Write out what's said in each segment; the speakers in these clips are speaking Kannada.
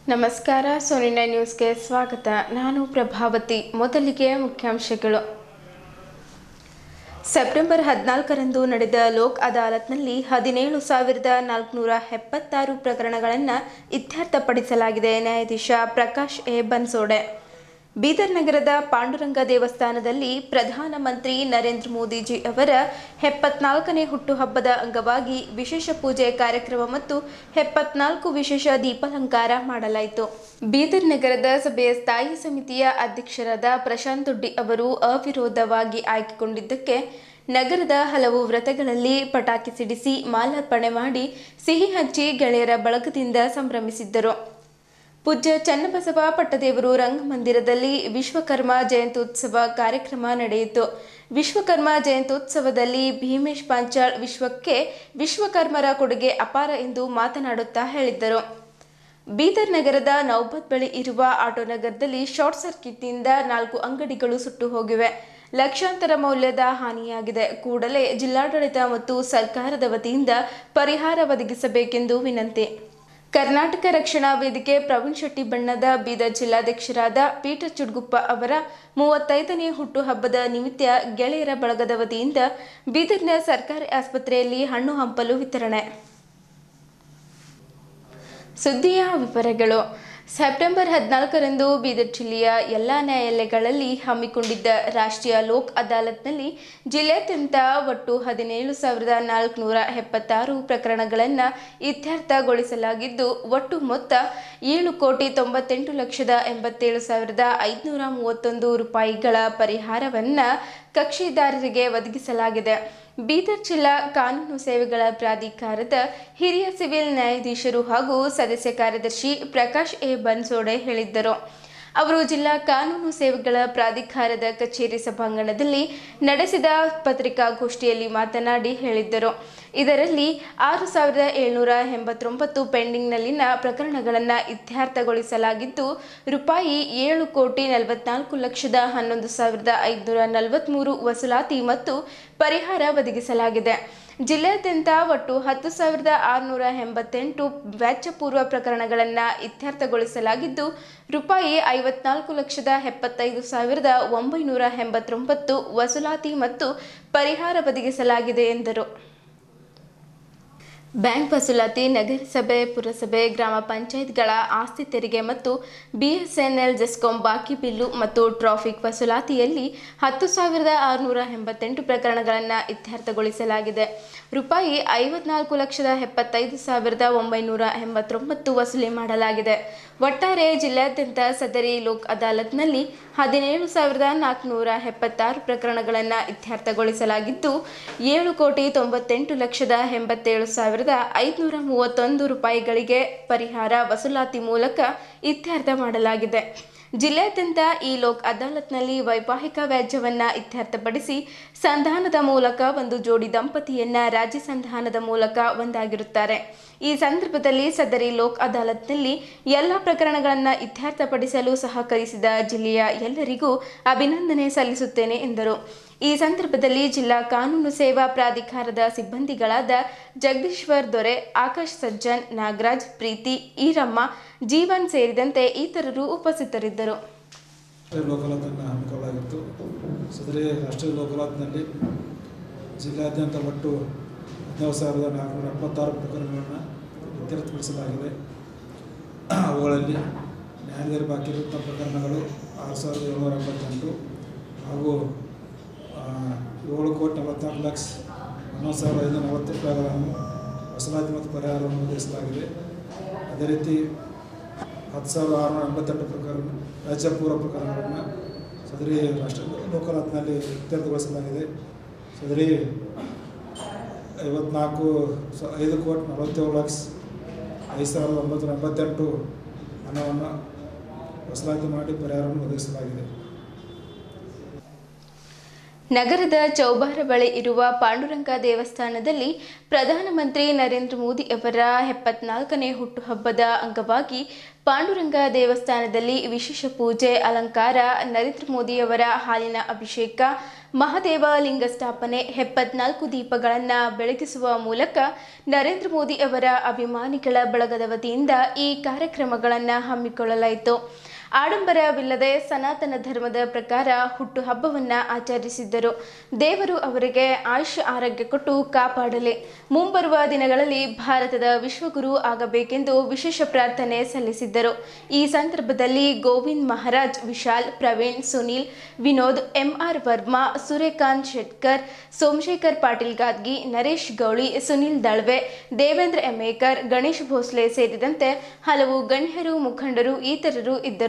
ನಮಸ್ಕಾರ ಸೋನಿನ ನ್ಯೂಸ್ಗೆ ಸ್ವಾಗತ ನಾನು ಪ್ರಭಾವತಿ ಮೊದಲಿಗೆ ಮುಖ್ಯಾಂಶಗಳು ಸೆಪ್ಟೆಂಬರ್ ಹದಿನಾಲ್ಕರಂದು ನಡೆದ ಲೋಕ್ ಅದಾಲತ್ನಲ್ಲಿ ಹದಿನೇಳು ಸಾವಿರದ ನಾಲ್ಕುನೂರ ಎಪ್ಪತ್ತಾರು ಪ್ರಕರಣಗಳನ್ನು ಇತ್ಯರ್ಥಪಡಿಸಲಾಗಿದೆ ನ್ಯಾಯಾಧೀಶ ಪ್ರಕಾಶ್ ಎ ಬನ್ಸೋಡೆ ಬೀದರ್ ನಗರದ ಪಾಂಡುರಂಗ ದೇವಸ್ಥಾನದಲ್ಲಿ ಪ್ರಧಾನಮಂತ್ರಿ ನರೇಂದ್ರ ಮೋದಿಜಿ ಅವರ ಎಪ್ಪತ್ನಾಲ್ಕನೇ ಹುಟ್ಟುಹಬ್ಬದ ಅಂಗವಾಗಿ ವಿಶೇಷ ಪೂಜೆ ಕಾರ್ಯಕ್ರಮ ಮತ್ತು ಎಪ್ಪತ್ನಾಲ್ಕು ವಿಶೇಷ ದೀಪಾಲಂಕಾರ ಮಾಡಲಾಯಿತು ಬೀದರ್ ನಗರದ ಸಭೆಯ ಸ್ಥಾಯಿ ಸಮಿತಿಯ ಅಧ್ಯಕ್ಷರಾದ ಪ್ರಶಾಂತ್ ದೊಡ್ಡಿ ಅವರು ಅವಿರೋಧವಾಗಿ ಆಯ್ಕೆಗೊಂಡಿದ್ದಕ್ಕೆ ನಗರದ ಹಲವು ವ್ರತಗಳಲ್ಲಿ ಪಟಾಕಿ ಸಿಡಿಸಿ ಮಾಲಾರ್ಪಣೆ ಮಾಡಿ ಸಿಹಿ ಹಂಚಿ ಗೆಳೆಯರ ಬಳಗದಿಂದ ಸಂಭ್ರಮಿಸಿದ್ದರು ಪೂಜ್ಯ ಚನ್ನಬಸವ ಪಟ್ಟದೇವರು ರಂಗಮಂದಿರದಲ್ಲಿ ವಿಶ್ವಕರ್ಮ ಜಯಂತ್ಯುತ್ಸವ ಕಾರ್ಯಕ್ರಮ ನಡೆಯಿತು ವಿಶ್ವಕರ್ಮ ಜಯಂತ್ಯುತ್ಸವದಲ್ಲಿ ಭೀಮೇಶ್ ಪಾಂಚಾಳ್ ವಿಶ್ವಕ್ಕೆ ವಿಶ್ವಕರ್ಮರ ಕೊಡುಗೆ ಅಪಾರ ಎಂದು ಮಾತನಾಡುತ್ತಾ ಹೇಳಿದ್ದರು ಬೀದರ್ ನಗರದ ನೌಬತ್ ಬಳಿ ಇರುವ ಆಟೋನಗರದಲ್ಲಿ ಶಾರ್ಟ್ ಸರ್ಕ್ಯೂಟ್ನಿಂದ ನಾಲ್ಕು ಅಂಗಡಿಗಳು ಸುಟ್ಟು ಹೋಗಿವೆ ಲಕ್ಷಾಂತರ ಮೌಲ್ಯದ ಹಾನಿಯಾಗಿದೆ ಕೂಡಲೇ ಜಿಲ್ಲಾಡಳಿತ ಮತ್ತು ಸರ್ಕಾರದ ವತಿಯಿಂದ ಪರಿಹಾರ ಒದಗಿಸಬೇಕೆಂದು ವಿನಂತಿ ಕರ್ನಾಟಕ ರಕ್ಷಣಾ ವೇದಿಕೆ ಪ್ರವೀಣ್ ಶೆಟ್ಟಿ ಬಣ್ಣದ ಬೀದರ್ ಜಿಲ್ಲಾಧ್ಯಕ್ಷರಾದ ಪೀಟರ್ ಚುಡ್ಗುಪ್ಪ ಅವರ ಮೂವತ್ತೈದನೇ ಹುಟ್ಟುಹಬ್ಬದ ನಿಮಿತ್ತ ಗೆಳೆಯರ ಬಳಗದ ವತಿಯಿಂದ ಬೀದರ್ನ ಸರ್ಕಾರಿ ಆಸ್ಪತ್ರೆಯಲ್ಲಿ ಹಣ್ಣು ಹಂಪಲು ವಿತರಣೆ ಸುದ್ದಿಯ ವಿವರಗಳು ಸೆಪ್ಟೆಂಬರ್ ಹದಿನಾಲ್ಕರಂದು ಬೀದರ್ ಜಿಲ್ಲೆಯ ಎಲ್ಲ ನ್ಯಾಯಾಲಯಗಳಲ್ಲಿ ಹಮ್ಮಿಕೊಂಡಿದ್ದ ರಾಷ್ಟ್ರೀಯ ಲೋಕ್ ಅದಾಲತ್ನಲ್ಲಿ ಜಿಲ್ಲೆಯಾದ್ಯಂತ ಒಟ್ಟು ಹದಿನೇಳು ಸಾವಿರದ ನಾಲ್ಕುನೂರ ಎಪ್ಪತ್ತಾರು ಪ್ರಕರಣಗಳನ್ನು ಇತ್ಯರ್ಥಗೊಳಿಸಲಾಗಿದ್ದು ಒಟ್ಟು ಮೊತ್ತ ಏಳು ಕೋಟಿ ತೊಂಬತ್ತೆಂಟು ಲಕ್ಷದ ಎಂಬತ್ತೇಳು ಸಾವಿರದ ಐದುನೂರ ಮೂವತ್ತೊಂದು ರೂಪಾಯಿಗಳ ಪರಿಹಾರವನ್ನು ಕಕ್ಷಿದಾರರಿಗೆ ಒದಗಿಸಲಾಗಿದೆ ಬೀದರ್ ಜಿಲ್ಲಾ ಕಾನೂನು ಸೇವೆಗಳ ಪ್ರಾಧಿಕಾರದ ಹಿರಿಯ ಸಿವಿಲ್ ನ್ಯಾಯಾಧೀಶರು ಹಾಗೂ ಸದಸ್ಯ ಕಾರ್ಯದರ್ಶಿ ಪ್ರಕಾಶ್ ಎ ಬನ್ಸೋಡೆ ಹೇಳಿದ್ದರು ಅವರು ಜಿಲ್ಲಾ ಕಾನೂನು ಸೇವೆಗಳ ಪ್ರಾಧಿಕಾರದ ಕಚೇರಿ ಸಭಾಂಗಣದಲ್ಲಿ ನಡೆಸಿದ ಪತ್ರಿಕಾಗೋಷ್ಠಿಯಲ್ಲಿ ಮಾತನಾಡಿ ಹೇಳಿದ್ದರು ಇದರಲ್ಲಿ ಆರು ಸಾವಿರದ ಏಳ್ನೂರ ಎಂಬತ್ತೊಂಬತ್ತು ಪೆಂಡಿಂಗ್ನಲ್ಲಿನ ಪ್ರಕರಣಗಳನ್ನು ಇತ್ಯರ್ಥಗೊಳಿಸಲಾಗಿದ್ದು ರೂಪಾಯಿ ಏಳು ಕೋಟಿ ನಲವತ್ನಾಲ್ಕು ಲಕ್ಷದ ಹನ್ನೊಂದು ಸಾವಿರದ ಐದುನೂರ ನಲವತ್ತ್ಮೂರು ವಸೂಲಾತಿ ಮತ್ತು ಪರಿಹಾರ ಒದಗಿಸಲಾಗಿದೆ ಜಿಲ್ಲೆಯಾದ್ಯಂತ ಒಟ್ಟು ಹತ್ತು ಸಾವಿರದ ಆರುನೂರ ಎಂಬತ್ತೆಂಟು ವೆಚ್ಚಪೂರ್ವ ಪ್ರಕರಣಗಳನ್ನು ಇತ್ಯರ್ಥಗೊಳಿಸಲಾಗಿದ್ದು ರೂಪಾಯಿ ಐವತ್ನಾಲ್ಕು ಲಕ್ಷದ ಎಪ್ಪತ್ತೈದು ಸಾವಿರದ ಒಂಬೈನೂರ ಎಂಬತ್ತೊಂಬತ್ತು ವಸೂಲಾತಿ ಮತ್ತು ಪರಿಹಾರ ಒದಗಿಸಲಾಗಿದೆ ಎಂದರು ಬ್ಯಾಂಕ್ ವಸೂಲಾತಿ ನಗರಸಭೆ ಪುರಸಭೆ ಗ್ರಾಮ ಪಂಚಾಯತ್ಗಳ ಆಸ್ತಿ ತೆರಿಗೆ ಮತ್ತು ಬಿಎಸ್ಎನ್ಎಲ್ ಜೆಸ್ಕಾಂ ಬಾಕಿ ಬಿಲ್ಲು ಮತ್ತು ಟ್ರಾಫಿಕ್ ವಸೂಲಾತಿಯಲ್ಲಿ ಹತ್ತು ಸಾವಿರದ ಆರುನೂರ ಎಂಬತ್ತೆಂಟು ಪ್ರಕರಣಗಳನ್ನು ಇತ್ಯರ್ಥಗೊಳಿಸಲಾಗಿದೆ ರೂಪಾಯಿ ಐವತ್ನಾಲ್ಕು ಲಕ್ಷದ ಎಪ್ಪತ್ತೈದು ಸಾವಿರದ ಒಂಬೈನೂರ ಎಂಬತ್ತೊಂಬತ್ತು ವಸೂಲಿ ಮಾಡಲಾಗಿದೆ ಒಟ್ಟಾರೆ ಜಿಲ್ಲೆಯಾದ್ಯಂತ ಸದರಿ ಲೋಕ್ ಅದಾಲತ್ನಲ್ಲಿ ಹದಿನೇಳು ಸಾವಿರದ ನಾಲ್ಕುನೂರ ಎಪ್ಪತ್ತಾರು ಪ್ರಕರಣಗಳನ್ನು ಇತ್ಯರ್ಥಗೊಳಿಸಲಾಗಿದ್ದು ಏಳು ಕೋಟಿ ತೊಂಬತ್ತೆಂಟು ಲಕ್ಷದ ಎಂಬತ್ತೇಳು ಸಾವಿರದ ಐದುನೂರ ಮೂವತ್ತೊಂದು ರೂಪಾಯಿಗಳಿಗೆ ಪರಿಹಾರ ವಸೂಲಾತಿ ಮೂಲಕ ಇತ್ಯರ್ಥ ಮಾಡಲಾಗಿದೆ ಜಿಲ್ಲೆಯಾದ್ಯಂತ ಈ ಲೋಕ್ ಅದಾಲತ್ನಲ್ಲಿ ವೈವಾಹಿಕ ವ್ಯಾಜ್ಯವನ್ನು ಇತ್ಯರ್ಥಪಡಿಸಿ ಸಂಧಾನದ ಮೂಲಕ ಒಂದು ಜೋಡಿ ದಂಪತಿಯನ್ನ ರಾಜ್ಯ ಸಂಧಾನದ ಮೂಲಕ ಒಂದಾಗಿರುತ್ತಾರೆ ಈ ಸಂದರ್ಭದಲ್ಲಿ ಸದರಿ ಲೋಕ್ ಅದಾಲತ್ನಲ್ಲಿ ಎಲ್ಲ ಪ್ರಕರಣಗಳನ್ನು ಇತ್ಯರ್ಥಪಡಿಸಲು ಸಹಕರಿಸಿದ ಜಿಲ್ಲೆಯ ಎಲ್ಲರಿಗೂ ಅಭಿನಂದನೆ ಸಲ್ಲಿಸುತ್ತೇನೆ ಎಂದರು ಈ ಸಂದರ್ಭದಲ್ಲಿ ಜಿಲ್ಲಾ ಕಾನೂನು ಸೇವಾ ಪ್ರಾಧಿಕಾರದ ಸಿಬ್ಬಂದಿಗಳಾದ ಜಗದೀಶ್ವರ್ ದೊರೆ ಆಕಾಶ್ ಸಜ್ಜನ್ ನಾಗರಾಜ್ ಪ್ರೀತಿ ಈರಮ್ಮ ಜೀವನ್ ಸೇರಿದಂತೆ ಇತರರು ಉಪಸ್ಥಿತರಿದ್ದರು ರಾಷ್ಟ್ರೀಯ ಲೋಕಲಾತನ್ನು ಹಮ್ಮಿಕೊಳ್ಳಲಾಗಿತ್ತು ಸದರಿ ರಾಷ್ಟ್ರೀಯ ಲೋಕಲಾತ್ನಲ್ಲಿ ಜಿಲ್ಲಾದ್ಯಂತ ಒಟ್ಟು ಹದಿನೇಳು ಸಾವಿರದ ನಾಲ್ಕುನೂರ ಎಪ್ಪತ್ತಾರು ಪ್ರಕರಣಗಳನ್ನು ಇತ್ಯರ್ಥಪಡಿಸಲಾಗಿದೆ ಅವುಗಳಲ್ಲಿ ನ್ಯಾಯಾಲಯದ ಬಾಕಿ ಇರುವಂಥ ಪ್ರಕರಣಗಳು ಆರು ಸಾವಿರದ ಏಳ್ನೂರ ಎಂಬತ್ತೆಂಟು ಹಾಗೂ ಆ, ಏಳು ಕೋಟಿ ನಲವತ್ನಾಲ್ಕು ಲಕ್ಷ ಹನ್ನೊಂದು ಸಾವಿರದ ಐನೂರ ನಲವತ್ತು ರೂಪಾಯಿಗಳನ್ನು ವಸೂಲಾತಿ ಮತ್ತು ಪರಿಹಾರವನ್ನು ಒದಗಿಸಲಾಗಿದೆ ಅದೇ ರೀತಿ ಹತ್ತು ಸಾವಿರದ ಆರುನೂರ ಎಂಬತ್ತೆಂಟು ಪ್ರಕರಣ ರಾಜ್ಯ ಪೂರ್ವ ಪ್ರಕರಣಗಳನ್ನು ಸದರಿ ರಾಷ್ಟ್ರ ಲೋಕನಾಥ್ನಲ್ಲಿ ಇತ್ಯರ್ಥಗೊಳಿಸಲಾಗಿದೆ ಸದರಿ ಐವತ್ನಾಲ್ಕು ಸ ಐದು ಕೋಟಿ ನಲವತ್ತೇಳು ಲಕ್ಷ ಐದು ಸಾವಿರದ ಒಂಬತ್ತು ಎಂಬತ್ತೆಂಟು ಹಣವನ್ನು ವಸೂಲಾತಿ ಮಾಡಿ ಪರಿಹಾರವನ್ನು ಒದಗಿಸಲಾಗಿದೆ ನಗರದ ಚೌಬಾರ ಬಳಿ ಇರುವ ಪಾಂಡುರಂಗ ದೇವಸ್ಥಾನದಲ್ಲಿ ಪ್ರಧಾನಮಂತ್ರಿ ನರೇಂದ್ರ ಮೋದಿ ಅವರ ಎಪ್ಪತ್ನಾಲ್ಕನೇ ಹುಟ್ಟುಹಬ್ಬದ ಅಂಗವಾಗಿ ಪಾಂಡುರಂಗ ದೇವಸ್ಥಾನದಲ್ಲಿ ವಿಶೇಷ ಪೂಜೆ ಅಲಂಕಾರ ನರೇಂದ್ರ ಮೋದಿಯವರ ಹಾಲಿನ ಅಭಿಷೇಕ ಮಹಾದೇವ ಲಿಂಗ ಸ್ಥಾಪನೆ ಎಪ್ಪತ್ನಾಲ್ಕು ದೀಪಗಳನ್ನು ಬೆಳಗಿಸುವ ಮೂಲಕ ನರೇಂದ್ರ ಮೋದಿ ಅವರ ಅಭಿಮಾನಿಗಳ ಬಳಗದ ವತಿಯಿಂದ ಈ ಕಾರ್ಯಕ್ರಮಗಳನ್ನು ಹಮ್ಮಿಕೊಳ್ಳಲಾಯಿತು ಆಡಂಬರವಿಲ್ಲದೆ ಸನಾತನ ಧರ್ಮದ ಪ್ರಕಾರ ಹುಟ್ಟುಹಬ್ಬವನ್ನು ಆಚರಿಸಿದ್ದರು ದೇವರು ಅವರಿಗೆ ಆಯುಷ್ ಆರೋಗ್ಯ ಕೊಟ್ಟು ಕಾಪಾಡಲಿ ಮುಂಬರುವ ದಿನಗಳಲ್ಲಿ ಭಾರತದ ವಿಶ್ವಗುರು ಆಗಬೇಕೆಂದು ವಿಶೇಷ ಪ್ರಾರ್ಥನೆ ಸಲ್ಲಿಸಿದ್ದರು ಈ ಸಂದರ್ಭದಲ್ಲಿ ಗೋವಿಂದ್ ಮಹಾರಾಜ್ ವಿಶಾಲ್ ಪ್ರವೀಣ್ ಸುನೀಲ್ ವಿನೋದ್ ಎಂಆರ್ ವರ್ಮಾ ಸೂರ್ಯಕಾಂತ್ ಶೆಟ್ಕರ್ ಸೋಮಶೇಖರ್ ಪಾಟೀಲ್ ಗಾದ್ಗಿ ನರೇಶ್ ಗೌಳಿ ಸುನಿಲ್ ದಳ್ವೆ ದೇವೇಂದ್ರ ಎಮೇಕರ್ ಗಣೇಶ್ ಭೋಸ್ಲೆ ಸೇರಿದಂತೆ ಹಲವು ಗಣ್ಯರು ಮುಖಂಡರು ಇತರರು ಇದ್ದರು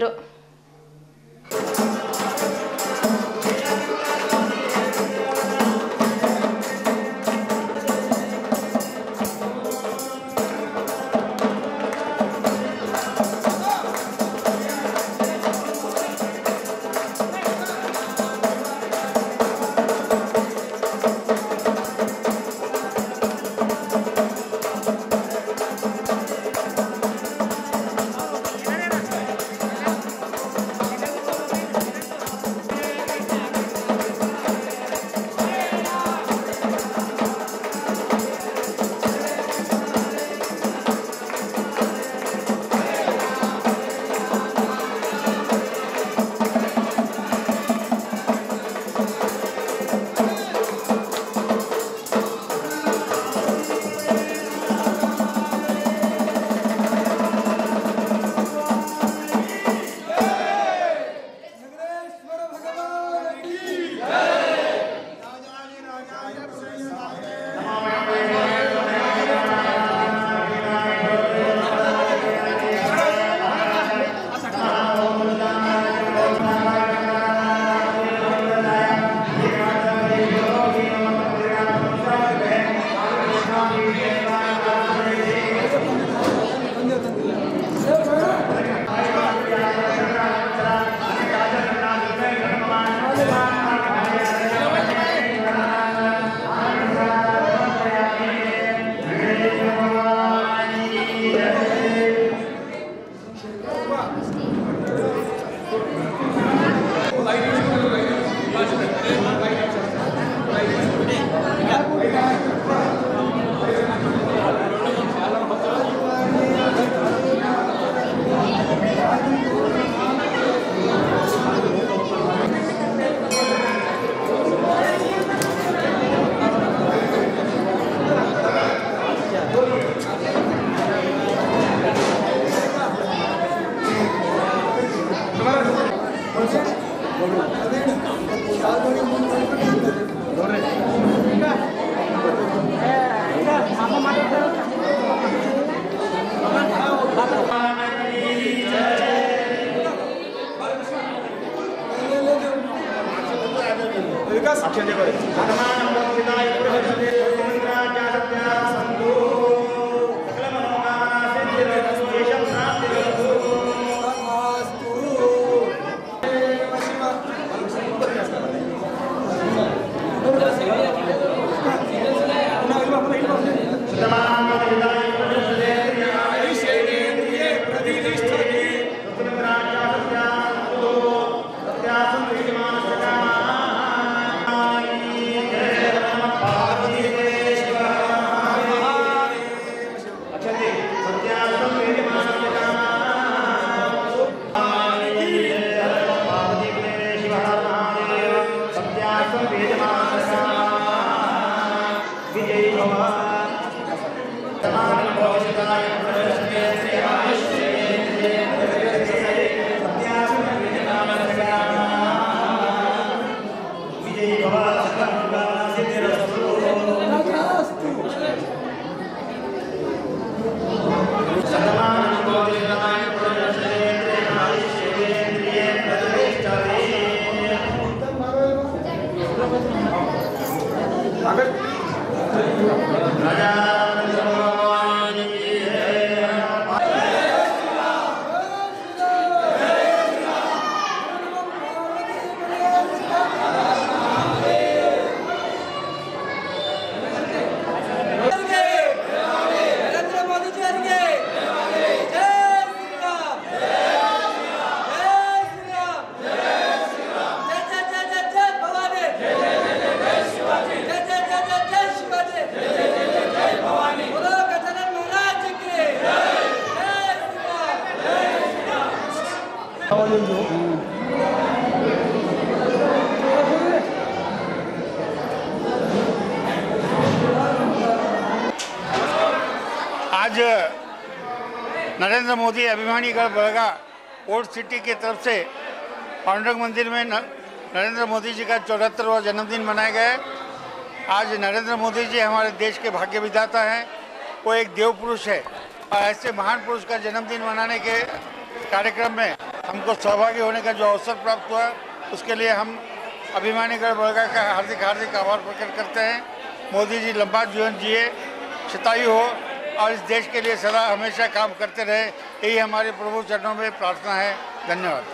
नरेंद्र मोदी अभिमानीगढ़ बड़गा ओल्ड सिटी की तरफ से पांडुरंग मंदिर में न- नरेंद्र मोदी जी का चौहत्तरवा जन्मदिन मनाया गया है आज नरेंद्र मोदी जी हमारे देश के भाग्य विधाता हैं वो एक देव पुरुष है और ऐसे महान पुरुष का जन्मदिन मनाने के कार्यक्रम में हमको सहभागी होने का जो अवसर प्राप्त हुआ उसके लिए हम अभिमानीगढ़ बड़गा का हार्दिक हार्दिक आभार प्रकट करते हैं मोदी जी लंबा जीवन जिए शतायु हो और इस देश के लिए सदा हमेशा काम करते रहे यही हमारे प्रभु चरणों में प्रार्थना है धन्यवाद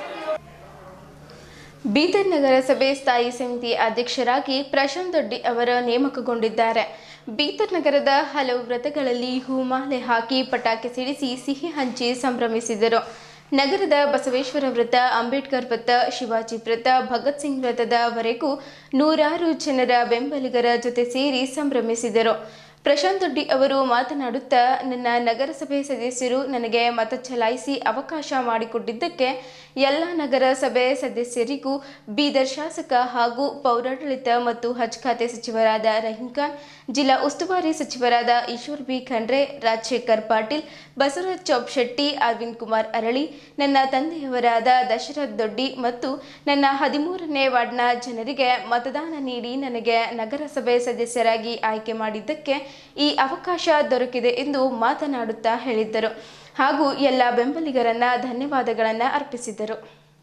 ಬೀದರ್ ನಗರಸಭೆ ಸ್ಥಾಯಿ ಸಮಿತಿ ಅಧ್ಯಕ್ಷರಾಗಿ ಪ್ರಶಾಂತ್ ದೊಡ್ಡಿ ಅವರು ನೇಮಕಗೊಂಡಿದ್ದಾರೆ ಬೀದರ್ ನಗರದ ಹಲವು ವ್ರತಗಳಲ್ಲಿ ಹೂಮಾಲೆ ಹಾಕಿ ಪಟಾಕಿ ಸಿಡಿಸಿ ಸಿಹಿ ಹಂಚಿ ಸಂಭ್ರಮಿಸಿದರು ನಗರದ ಬಸವೇಶ್ವರ ವ್ರತ ಅಂಬೇಡ್ಕರ್ ವ್ರತ ಶಿವಾಜಿ ವ್ರತ ಭಗತ್ ಸಿಂಗ್ ವ್ರತದವರೆಗೂ ನೂರಾರು ಜನರ ಬೆಂಬಲಿಗರ ಜೊತೆ ಸೇರಿ ಸಂಭ್ರಮಿಸಿದರು ಪ್ರಶಾಂತ್ ದೊಡ್ಡಿ ಅವರು ಮಾತನಾಡುತ್ತಾ ನನ್ನ ನಗರಸಭೆ ಸದಸ್ಯರು ನನಗೆ ಮತ ಚಲಾಯಿಸಿ ಅವಕಾಶ ಮಾಡಿಕೊಟ್ಟಿದ್ದಕ್ಕೆ ಎಲ್ಲ ನಗರಸಭೆ ಸದಸ್ಯರಿಗೂ ಬೀದರ್ ಶಾಸಕ ಹಾಗೂ ಪೌರಾಡಳಿತ ಮತ್ತು ಹಜ್ ಖಾತೆ ಸಚಿವರಾದ ರಹೀಂ ಖಾನ್ ಜಿಲ್ಲಾ ಉಸ್ತುವಾರಿ ಸಚಿವರಾದ ಈಶ್ವರ್ ಬಿ ಖಂಡ್ರೆ ರಾಜಶೇಖರ್ ಪಾಟೀಲ್ ಬಸವರಾಜ್ ಚೌಪ್ ಶೆಟ್ಟಿ ಅರವಿಂದ್ ಕುಮಾರ್ ಅರಳಿ ನನ್ನ ತಂದೆಯವರಾದ ದಶರಥ್ ದೊಡ್ಡಿ ಮತ್ತು ನನ್ನ ಹದಿಮೂರನೇ ವಾರ್ಡ್ನ ಜನರಿಗೆ ಮತದಾನ ನೀಡಿ ನನಗೆ ನಗರಸಭೆ ಸದಸ್ಯರಾಗಿ ಆಯ್ಕೆ ಮಾಡಿದ್ದಕ್ಕೆ ಈ ಅವಕಾಶ ದೊರಕಿದೆ ಎಂದು ಮಾತನಾಡುತ್ತಾ ಹೇಳಿದ್ದರು ಹಾಗೂ ಎಲ್ಲ ಬೆಂಬಲಿಗರನ್ನ ಧನ್ಯವಾದಗಳನ್ನು ಅರ್ಪಿಸಿದರು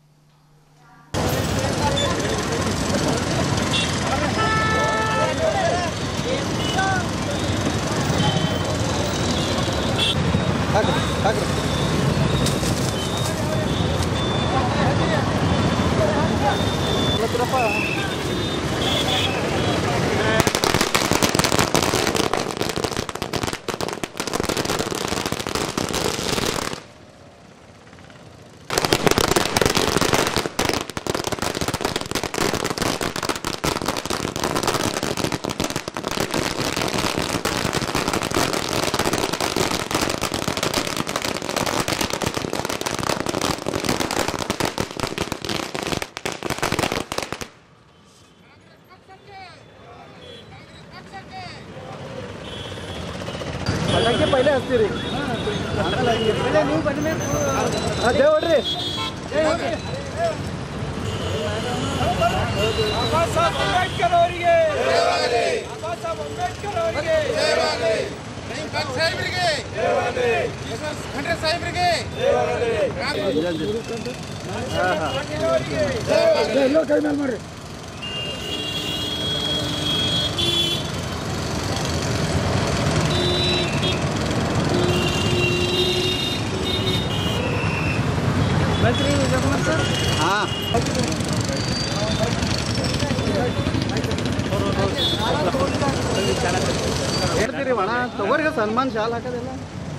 ಪಟಾಕಿ ಪೈಲೆ ಹಚ್ತೀರಿ ಅದೇ ಹೊಡ್ರಿ ಅಂಬೇಡ್ಕರ್ ಅವರಿಗೆ ಅಂಬೇಡ್ಕರ್ ಅವರಿಗೆ ಎಲ್ಲೋ ಕೈ ಮೇಲೆ ಮಾಡ್ರಿ ಹೇಳ್ತೀರಿ ಒಣ ತಗೋರಿ ಸನ್ಮಾನ್ ಶಾಲ್ ಹಾಕೋದಿಲ್ಲ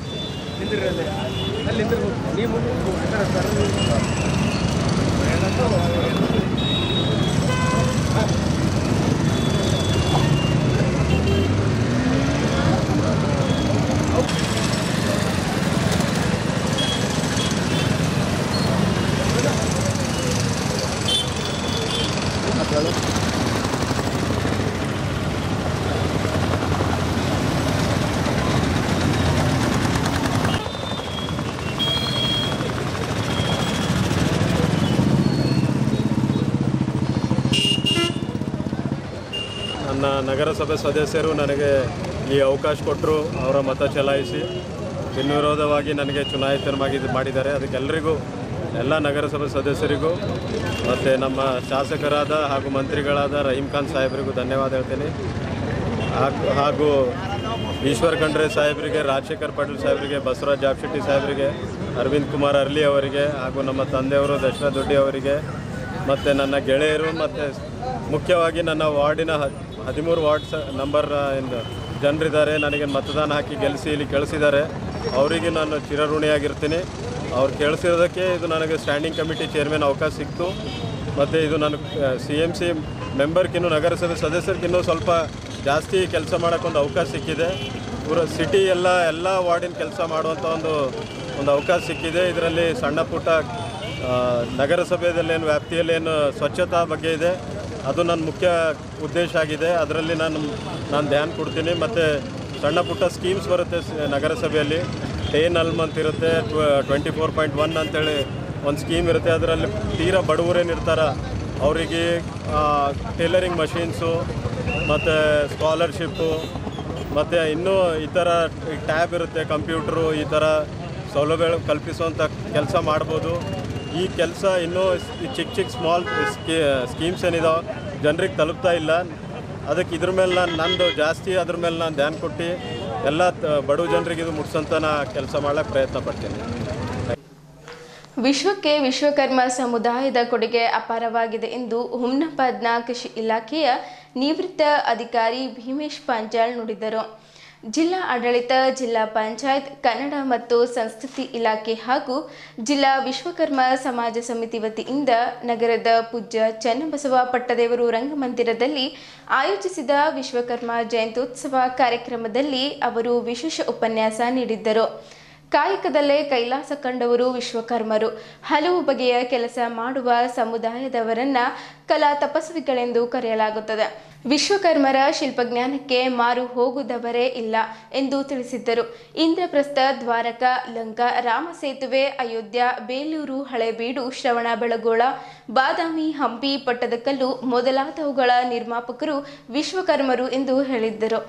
ನನ್ನ ನಗರಸಭೆ ಸದಸ್ಯರು ನನಗೆ ಈ ಅವಕಾಶ ಕೊಟ್ಟರು ಅವರ ಮತ ಚಲಾಯಿಸಿ ಬಿನ್ವಿರೋಧವಾಗಿ ನನಗೆ ಚುನಾಯಿತನಾಗಿ ಇದು ಮಾಡಿದ್ದಾರೆ ಅದಕ್ಕೆಲ್ಲರಿಗೂ ಎಲ್ಲ ನಗರಸಭೆ ಸದಸ್ಯರಿಗೂ ಮತ್ತು ನಮ್ಮ ಶಾಸಕರಾದ ಹಾಗೂ ಮಂತ್ರಿಗಳಾದ ರಹೀಂ ಖಾನ್ ಸಾಹೇಬರಿಗೂ ಧನ್ಯವಾದ ಹೇಳ್ತೀನಿ ಹಾಗೂ ಹಾಗೂ ಈಶ್ವರ್ ಖಂಡ್ರೆ ಸಾಹೇಬರಿಗೆ ರಾಜಶೇಖರ್ ಪಾಟೀಲ್ ಸಾಹೇಬರಿಗೆ ಬಸವರಾಜ್ ಜಾಬ್ಶೆಟ್ಟಿ ಸಾಹೇಬರಿಗೆ ಅರವಿಂದ್ ಕುಮಾರ್ ಅರ್ಲಿ ಅವರಿಗೆ ಹಾಗೂ ನಮ್ಮ ತಂದೆಯವರು ದಶರಥ ದೊಡ್ಡಿ ಅವರಿಗೆ ಮತ್ತು ನನ್ನ ಗೆಳೆಯರು ಮತ್ತು ಮುಖ್ಯವಾಗಿ ನನ್ನ ವಾರ್ಡಿನ ಹ ಹದಿಮೂರು ವಾರ್ಡ್ ಸ ನಂಬರ್ ಏನು ಜನರಿದ್ದಾರೆ ನನಗೆ ಮತದಾನ ಹಾಕಿ ಗೆಲ್ಲಿಸಿ ಇಲ್ಲಿ ಕಳಿಸಿದ್ದಾರೆ ಅವರಿಗೆ ನಾನು ಚಿರಋಣಿಯಾಗಿರ್ತೀನಿ ಅವ್ರು ಕೇಳಿಸಿರೋದಕ್ಕೆ ಇದು ನನಗೆ ಸ್ಟ್ಯಾಂಡಿಂಗ್ ಕಮಿಟಿ ಚೇರ್ಮನ್ ಅವಕಾಶ ಸಿಕ್ತು ಮತ್ತು ಇದು ನಾನು ಸಿ ಎಮ್ ಸಿ ಮೆಂಬರ್ಗಿನ್ನೂ ನಗರಸಭೆ ಸದಸ್ಯರಿಗಿನ್ನೂ ಸ್ವಲ್ಪ ಜಾಸ್ತಿ ಕೆಲಸ ಮಾಡೋಕ್ಕೊಂದು ಅವಕಾಶ ಸಿಕ್ಕಿದೆ ಪೂರ ಸಿಟಿ ಎಲ್ಲ ಎಲ್ಲ ವಾರ್ಡಿನ ಕೆಲಸ ಮಾಡುವಂಥ ಒಂದು ಒಂದು ಅವಕಾಶ ಸಿಕ್ಕಿದೆ ಇದರಲ್ಲಿ ಸಣ್ಣ ಪುಟ್ಟ ಆ, ನಗರಸಭೆಯಲ್ಲೇನು ವ್ಯಾಪ್ತಿಯಲ್ಲೇನು ಸ್ವಚ್ಛತಾ ಬಗ್ಗೆ ಇದೆ ಅದು ನನ್ನ ಮುಖ್ಯ ಉದ್ದೇಶ ಆಗಿದೆ ಅದರಲ್ಲಿ ನಾನು ನಾನು ಧ್ಯಾನ ಕೊಡ್ತೀನಿ ಮತ್ತು ಸಣ್ಣ ಪುಟ್ಟ ಸ್ಕೀಮ್ಸ್ ಬರುತ್ತೆ ಸ- ನಗರಸಭೆಯಲ್ಲಿ ಟೇನ್ ಅಲ್ಮ್ ಅಂತ ಇರುತ್ತೆ ಟ್ವೆಂಟಿ ಫೋರ್ ಪಾಯಿಂಟ್ ಒನ್ ಅಂತೇಳಿ ಒಂದು ಸ್ಕೀಮ್ ಇರುತ್ತೆ ಅದರಲ್ಲಿ ತೀರಾ ಬಡವರೇನಿರ್ತಾರೆ ಅವರಿಗೆ ಟೇಲರಿಂಗ್ ಮಷೀನ್ಸು ಮತ್ತು ಸ್ಕಾಲರ್ಶಿಪ್ಪು ಮತ್ತು ಇನ್ನೂ ಈ ಥರ ಟ್ಯಾಬ್ ಇರುತ್ತೆ ಕಂಪ್ಯೂಟ್ರು ಈ ಥರ ಸೌಲಭ್ಯಗಳು ಕಲ್ಪಿಸುವಂಥ ಕೆಲಸ ಮಾಡ್ಬೋದು ಈ ಕೆಲಸ ಇನ್ನೂ ಚಿಕ್ಕ ಚಿಕ್ಕ ಸ್ಮಾಲ್ ಸ್ಕೀಮ್ಸ್ ಏನಿದಾವೆ ಜನರಿಗೆ ತಲುಪ್ತಾ ಇಲ್ಲ ಅದಕ್ಕೆ ಇದ್ರ ಮೇಲೆ ನಾನು ನಂದು ಜಾಸ್ತಿ ಅದ್ರ ಮೇಲೆ ನಾನು ಧ್ಯಾನ ಕೊಟ್ಟು ಎಲ್ಲ ತ- ಬಡವ ಜನರಿಗೆ ಇದು ಮುಟ್ಸೋಂಥ ನಾ ಕೆಲಸ ಮಾಡೋಕ್ಕೆ ಪ್ರಯತ್ನ ಪಡ್ತೀನಿ ವಿಶ್ವಕ್ಕೆ ವಿಶ್ವಕರ್ಮ ಸಮುದಾಯದ ಕೊಡುಗೆ ಅಪಾರವಾಗಿದೆ ಎಂದು ಹುಮ್ನಾಬಾದ್ನ ಕೃಷಿ ಇಲಾಖೆಯ ನಿವೃತ್ತ ಅಧಿಕಾರಿ ಭೀಮೇಶ್ ಪಾಂಚಾಳ್ ನುಡಿದರು ಜಿಲ್ಲಾ ಆಡಳಿತ ಜಿಲ್ಲಾ ಪಂಚಾಯತ್ ಕನ್ನಡ ಮತ್ತು ಸಂಸ್ಕೃತಿ ಇಲಾಖೆ ಹಾಗೂ ಜಿಲ್ಲಾ ವಿಶ್ವಕರ್ಮ ಸಮಾಜ ಸಮಿತಿ ವತಿಯಿಂದ ನಗರದ ಪೂಜ್ಯ ಚನ್ನಬಸವ ಪಟ್ಟದೇವರು ರಂಗಮಂದಿರದಲ್ಲಿ ಆಯೋಜಿಸಿದ ವಿಶ್ವಕರ್ಮ ಜಯಂತ್ಯೋತ್ಸವ ಕಾರ್ಯಕ್ರಮದಲ್ಲಿ ಅವರು ವಿಶೇಷ ಉಪನ್ಯಾಸ ನೀಡಿದ್ದರು ಕಾಯಕದಲ್ಲೇ ಕೈಲಾಸ ಕಂಡವರು ವಿಶ್ವಕರ್ಮರು ಹಲವು ಬಗೆಯ ಕೆಲಸ ಮಾಡುವ ಸಮುದಾಯದವರನ್ನ ಕಲಾ ತಪಸ್ವಿಗಳೆಂದು ಕರೆಯಲಾಗುತ್ತದೆ ವಿಶ್ವಕರ್ಮರ ಶಿಲ್ಪಜ್ಞಾನಕ್ಕೆ ಮಾರು ಹೋಗುದವರೇ ಇಲ್ಲ ಎಂದು ತಿಳಿಸಿದ್ದರು ಇಂದ್ರಪ್ರಸ್ಥ ದ್ವಾರಕ ಲಂಕಾ ರಾಮಸೇತುವೆ ಅಯೋಧ್ಯ ಬೇಲೂರು ಹಳೇಬೀಡು ಶ್ರವಣ ಬೆಳಗೋಳ ಬಾದಾಮಿ ಹಂಪಿ ಪಟ್ಟದಕಲ್ಲು ಮೊದಲಾದವುಗಳ ನಿರ್ಮಾಪಕರು ವಿಶ್ವಕರ್ಮರು ಎಂದು ಹೇಳಿದ್ದರು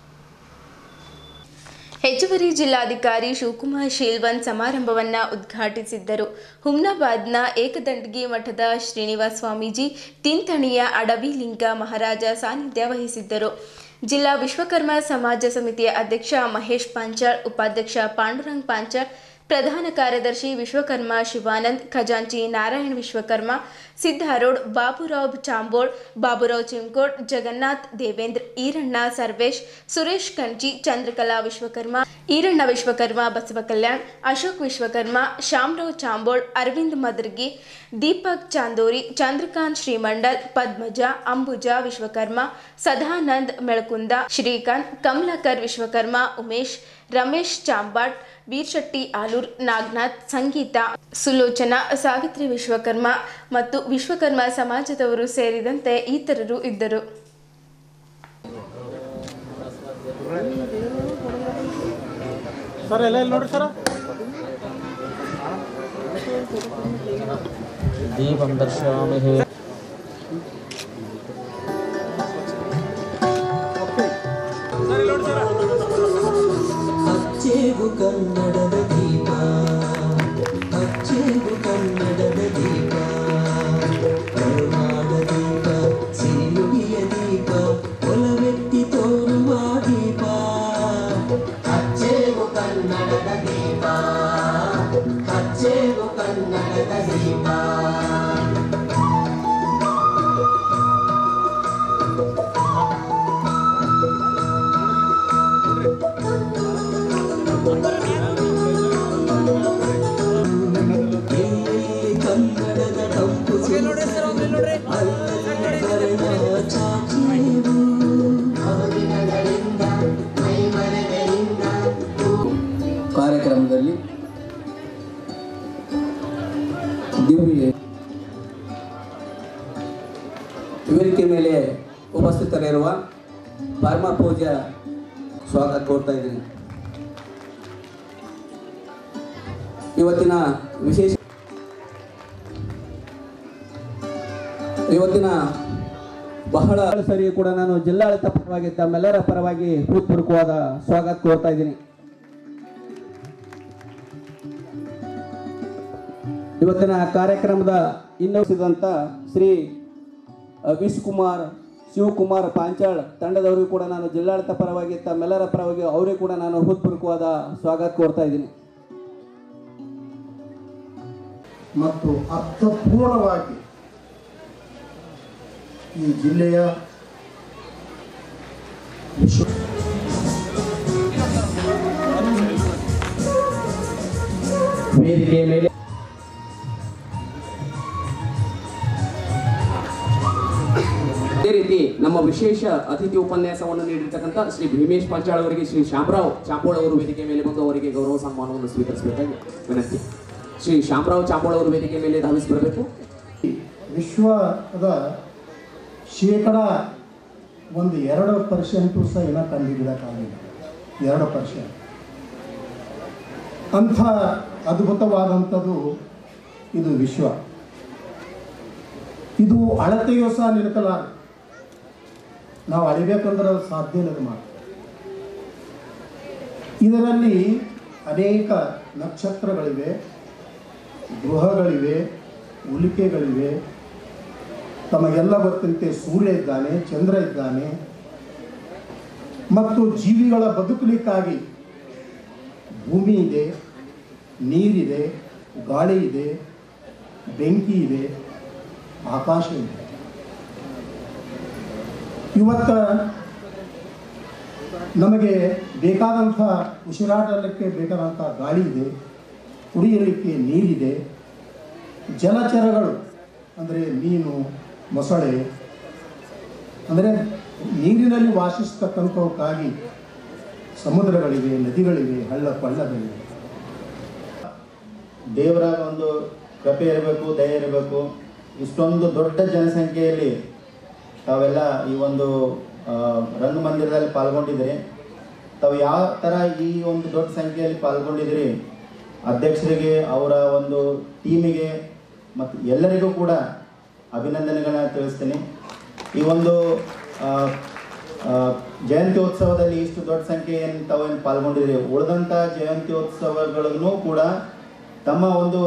ಹೆಚ್ಚುವರಿ ಜಿಲ್ಲಾಧಿಕಾರಿ ಶಿವಕುಮಾರ್ ಶೀಲ್ವನ್ ಸಮಾರಂಭವನ್ನ ಉದ್ಘಾಟಿಸಿದ್ದರು ಹುಮ್ನಾಬಾದ್ನ ಏಕದಂಡಗಿ ಮಠದ ಶ್ರೀನಿವಾಸ ಸ್ವಾಮೀಜಿ ತಿಂತಣಿಯ ಅಡವಿಲಿಂಗ ಮಹಾರಾಜ ಸಾನ್ನಿಧ್ಯ ವಹಿಸಿದ್ದರು ಜಿಲ್ಲಾ ವಿಶ್ವಕರ್ಮ ಸಮಾಜ ಸಮಿತಿಯ ಅಧ್ಯಕ್ಷ ಮಹೇಶ್ ಪಾಂಚಾಳ್ ಉಪಾಧ್ಯಕ್ಷ ಪಾಂಡುರಂಗ್ ಪಾಂಚಾಳ್ ಪ್ರಧಾನ ಕಾರ್ಯದರ್ಶಿ ವಿಶ್ವಕರ್ಮ ಶಿವಾನಂದ್ ಖಜಾಂಚಿ ನಾರಾಯಣ್ ವಿಶ್ವಕರ್ಮ ಸಿದ್ದಾರೋಡ್ ಬಾಬುರಾವ್ ಚಾಂಬೋಳ್ ಬಾಬುರಾವ್ ಚಿಂಕೋಡ್ ಜಗನ್ನಾಥ್ ದೇವೇಂದ್ರ ಈರಣ್ಣ ಸರ್ವೇಶ್ ಸುರೇಶ್ ಕಂಚಿ ಚಂದ್ರಕಲಾ ವಿಶ್ವಕರ್ಮ ಈರಣ್ಣ ವಿಶ್ವಕರ್ಮ ಬಸವ ಕಲ್ಯಾಣ್ ಅಶೋಕ್ ವಿಶ್ವಕರ್ಮ ಶ್ಯಾಮರಾವ್ ಚಾಂಬೋಳ್ ಅರವಿಂದ್ ಮದರ್ಗಿ ದೀಪಕ್ ಚಾಂದೋರಿ ಚಂದ್ರಕಾಂತ್ ಶ್ರೀಮಂಡಲ್ ಪದ್ಮಜ ಅಂಬುಜಾ ವಿಶ್ವಕರ್ಮ ಸದಾನಂದ್ ಮೆಳಕುಂದ ಶ್ರೀಕಾಂತ್ ಕಮಲಾಕರ್ ವಿಶ್ವಕರ್ಮ ಉಮೇಶ್ ರಮೇಶ್ ಚಾಂಬಾಟ್ ವೀರ್ಶೆಟ್ಟಿ ಆಲೂರ್ ನಾಗನಾಥ್ ಸಂಗೀತ ಸುಲೋಚನಾ ಸಾವಿತ್ರಿ ವಿಶ್ವಕರ್ಮ ಮತ್ತು ವಿಶ್ವಕರ್ಮ ಸಮಾಜದವರು ಸೇರಿದಂತೆ ಇತರರು ಇದ್ದರು ಸರ್ ಎಲ್ಲ ಇಲ್ಲಿ ನೋಡ್ರಿ ಸರ್ दीपं दर्शयामि ಅಚ್ಚೇವು ಕನ್ನಡದ ದೀಪ ಅಚ್ಚೇವು ಕನ್ನಡದ ದೀಪ ಕರುನಾಡ ದೀಪ ಸಿರಿನುಡಿಯ ದೀಪ ಒಲವೆತ್ತಿ ತೋರುವ ದೀಪ ಅಚ್ಚೇವು ಕನ್ನಡದ ದೀಪ ಅಚ್ಚೇವು ಕನ್ನಡದ ದೀಪ ಎಲ್ಲೆಲ್ಲಿ ಕನ್ನಡದ ತಂಪು ಸುರಿಸಲು ಅಲ್ಲಲ್ಲಿ ಕರೆದ ಚಾಚೇವು ಕಾರ್ಯಕ್ರಮದಲ್ಲಿ ದಿವ್ಯ ವೇದಿಕೆ ಮೇಲೆ ಉಪಸ್ಥಿತರಿರುವ ಪರಮ ಪೂಜೆ ಸ್ವಾಗತ ಕೋರ್ತಾ ಇದ್ದೀನಿ ಇವತ್ತಿನ ವಿಶೇಷ ಇವತ್ತಿನ ಬಹಳ ಸರಿ ಕೂಡ ನಾನು ಜಿಲ್ಲಾಡಳಿತ ಪರವಾಗಿ ತಮ್ಮೆಲ್ಲರ ಪರವಾಗಿ ಹೃತ್ಪೂರ್ವಕವಾದ ಸ್ವಾಗತ ಕೋರ್ತಾ ಇದ್ದೀನಿ ಇವತ್ತಿನ ಕಾರ್ಯಕ್ರಮದ ಇನ್ನಿಸಿದಂಥ ಶ್ರೀ ವಿಶ್ವಕುಮಾರ್ ಶಿವಕುಮಾರ್ ಪಾಂಚಾಳ್ ತಂಡದವರಿಗೂ ಕೂಡ ನಾನು ಜಿಲ್ಲಾಡಳಿತ ಪರವಾಗಿ ತಮ್ಮೆಲ್ಲರ ಪರವಾಗಿ ಅವರಿಗೂ ಕೂಡ ನಾನು ಹೃತ್ಪೂರ್ವಕವಾದ ಸ್ವಾಗತ ಕೋರ್ತಾ ಇದ್ದೀನಿ ಮತ್ತು ಅರ್ಥಪೂರ್ಣವಾಗಿ ಈ ಜಿಲ್ಲೆಯ ವಿಶ್ವ ವೇದಿಕೆಯ ಮೇಲೆ ಅದೇ ರೀತಿ ನಮ್ಮ ವಿಶೇಷ ಅತಿಥಿ ಉಪನ್ಯಾಸವನ್ನು ನೀಡಿರ್ತಕ್ಕಂಥ ಶ್ರೀ ಭೀಮೇಶ್ ಪಾಂಚಾಳ್ ಅವರಿಗೆ ಶ್ರೀ ಶಾಮರಾವ್ ಚಾಂಬೋಳ್ ಅವರು ವೇದಿಕೆ ಮೇಲೆ ಬಂದು ಅವರಿಗೆ ಗೌರವ ಸನ್ಮಾನವನ್ನು ಸ್ವೀಕರಿಸಬೇಕಾಗಿ ವಿನಂತಿ ಶ್ರೀ ಶಾಮರಾವ್ ಚಾಂಬೋಳ್ ಅವರು ವೇದಿಕೆ ಮೇಲೆ ಧಾವಿಸಿ ಬರಬೇಕು ವಿಶ್ವದ ಶೇಕಡ ಒಂದು ಎರಡು ಪರ್ಸೆಂಟು ಸಹ ಏನೋ ಕಂಡುಹಿಡಿಯೋಕ್ಕಾಗಲಿಲ್ಲ ಎರಡು ಪರ್ಸೆಂಟ್ ಅಂಥ ಅದ್ಭುತವಾದಂಥದ್ದು ಇದು ವಿಶ್ವ ಇದು ಅಳತೆಯೂ ಸಹ ನಿಲುಕಲಾರ ನಾವು ಅಳಿಬೇಕಂದ್ರೆ ಅದು ಸಾಧ್ಯ ಇಲ್ಲದ ಮಾತು ಇದರಲ್ಲಿ ಅನೇಕ ನಕ್ಷತ್ರಗಳಿವೆ ಗೃಹಗಳಿವೆ ಉಳಿಕೆಗಳಿವೆ ತಮಗೆಲ್ಲ ಗೊತ್ತಂತೆ ಸೂರ್ಯ ಇದ್ದಾನೆ ಚಂದ್ರ ಇದ್ದಾನೆ ಮತ್ತು ಜೀವಿಗಳ ಬದುಕಲಿಕ್ಕಾಗಿ ಭೂಮಿ ಇದೆ ನೀರಿದೆ ಗಾಳಿ ಇದೆ ಬೆಂಕಿ ಇದೆ ಆಕಾಶ ಇದೆ ಇವತ್ತ ನಮಗೆ ಬೇಕಾದಂಥ ಉಸಿರಾಡಲಿಕ್ಕೆ ಬೇಕಾದಂಥ ಗಾಳಿ ಇದೆ ಕುಡಿಯಲಿಕ್ಕೆ ನೀರಿದೆ ಜಲಚರಗಳು ಅಂದರೆ ಮೀನು ಮೊಸಳೆ ಅಂದರೆ ನೀರಿನಲ್ಲಿ ವಾಸಿಸ್ತಕ್ಕಂಥವಕ್ಕಾಗಿ ಸಮುದ್ರಗಳಿವೆ ನದಿಗಳಿವೆ ಹಳ್ಳ ಕೊಳ್ಳಗಳಿವೆ ದೇವರ ಒಂದು ಕೃಪೆ ಇರಬೇಕು ದಯೆ ಇರಬೇಕು ಇಷ್ಟೊಂದು ದೊಡ್ಡ ಜನಸಂಖ್ಯೆಯಲ್ಲಿ ತಾವೆಲ್ಲ ಈ ಒಂದು ಆ, ರಂಗಮಂದಿರದಲ್ಲಿ ಪಾಲ್ಗೊಂಡಿದ್ದೀರಿ ತಾವು ಯಾವ ಥರ ಈ ಒಂದು ದೊಡ್ಡ ಸಂಖ್ಯೆಯಲ್ಲಿ ಪಾಲ್ಗೊಂಡಿದ್ದೀರಿ ಅಧ್ಯಕ್ಷರಿಗೆ ಅವರ ಒಂದು ಟೀಮಿಗೆ ಮತ್ತು ಎಲ್ಲರಿಗೂ ಕೂಡ ಅಭಿನಂದನೆಗಳನ್ನ ತಿಳಿಸ್ತೀನಿ ಈ ಒಂದು ಆ, ಆ, ಜಯಂತ್ಯೋತ್ಸವದಲ್ಲಿ ಇಷ್ಟು ದೊಡ್ಡ ಸಂಖ್ಯೆಯನ್ನು ತಾವೇನು ಪಾಲ್ಗೊಂಡಿದ್ದೀರಿ ಉಳಿದಂಥ ಜಯಂತ್ಯೋತ್ಸವಗಳನ್ನು ಕೂಡ ತಮ್ಮ ಒಂದು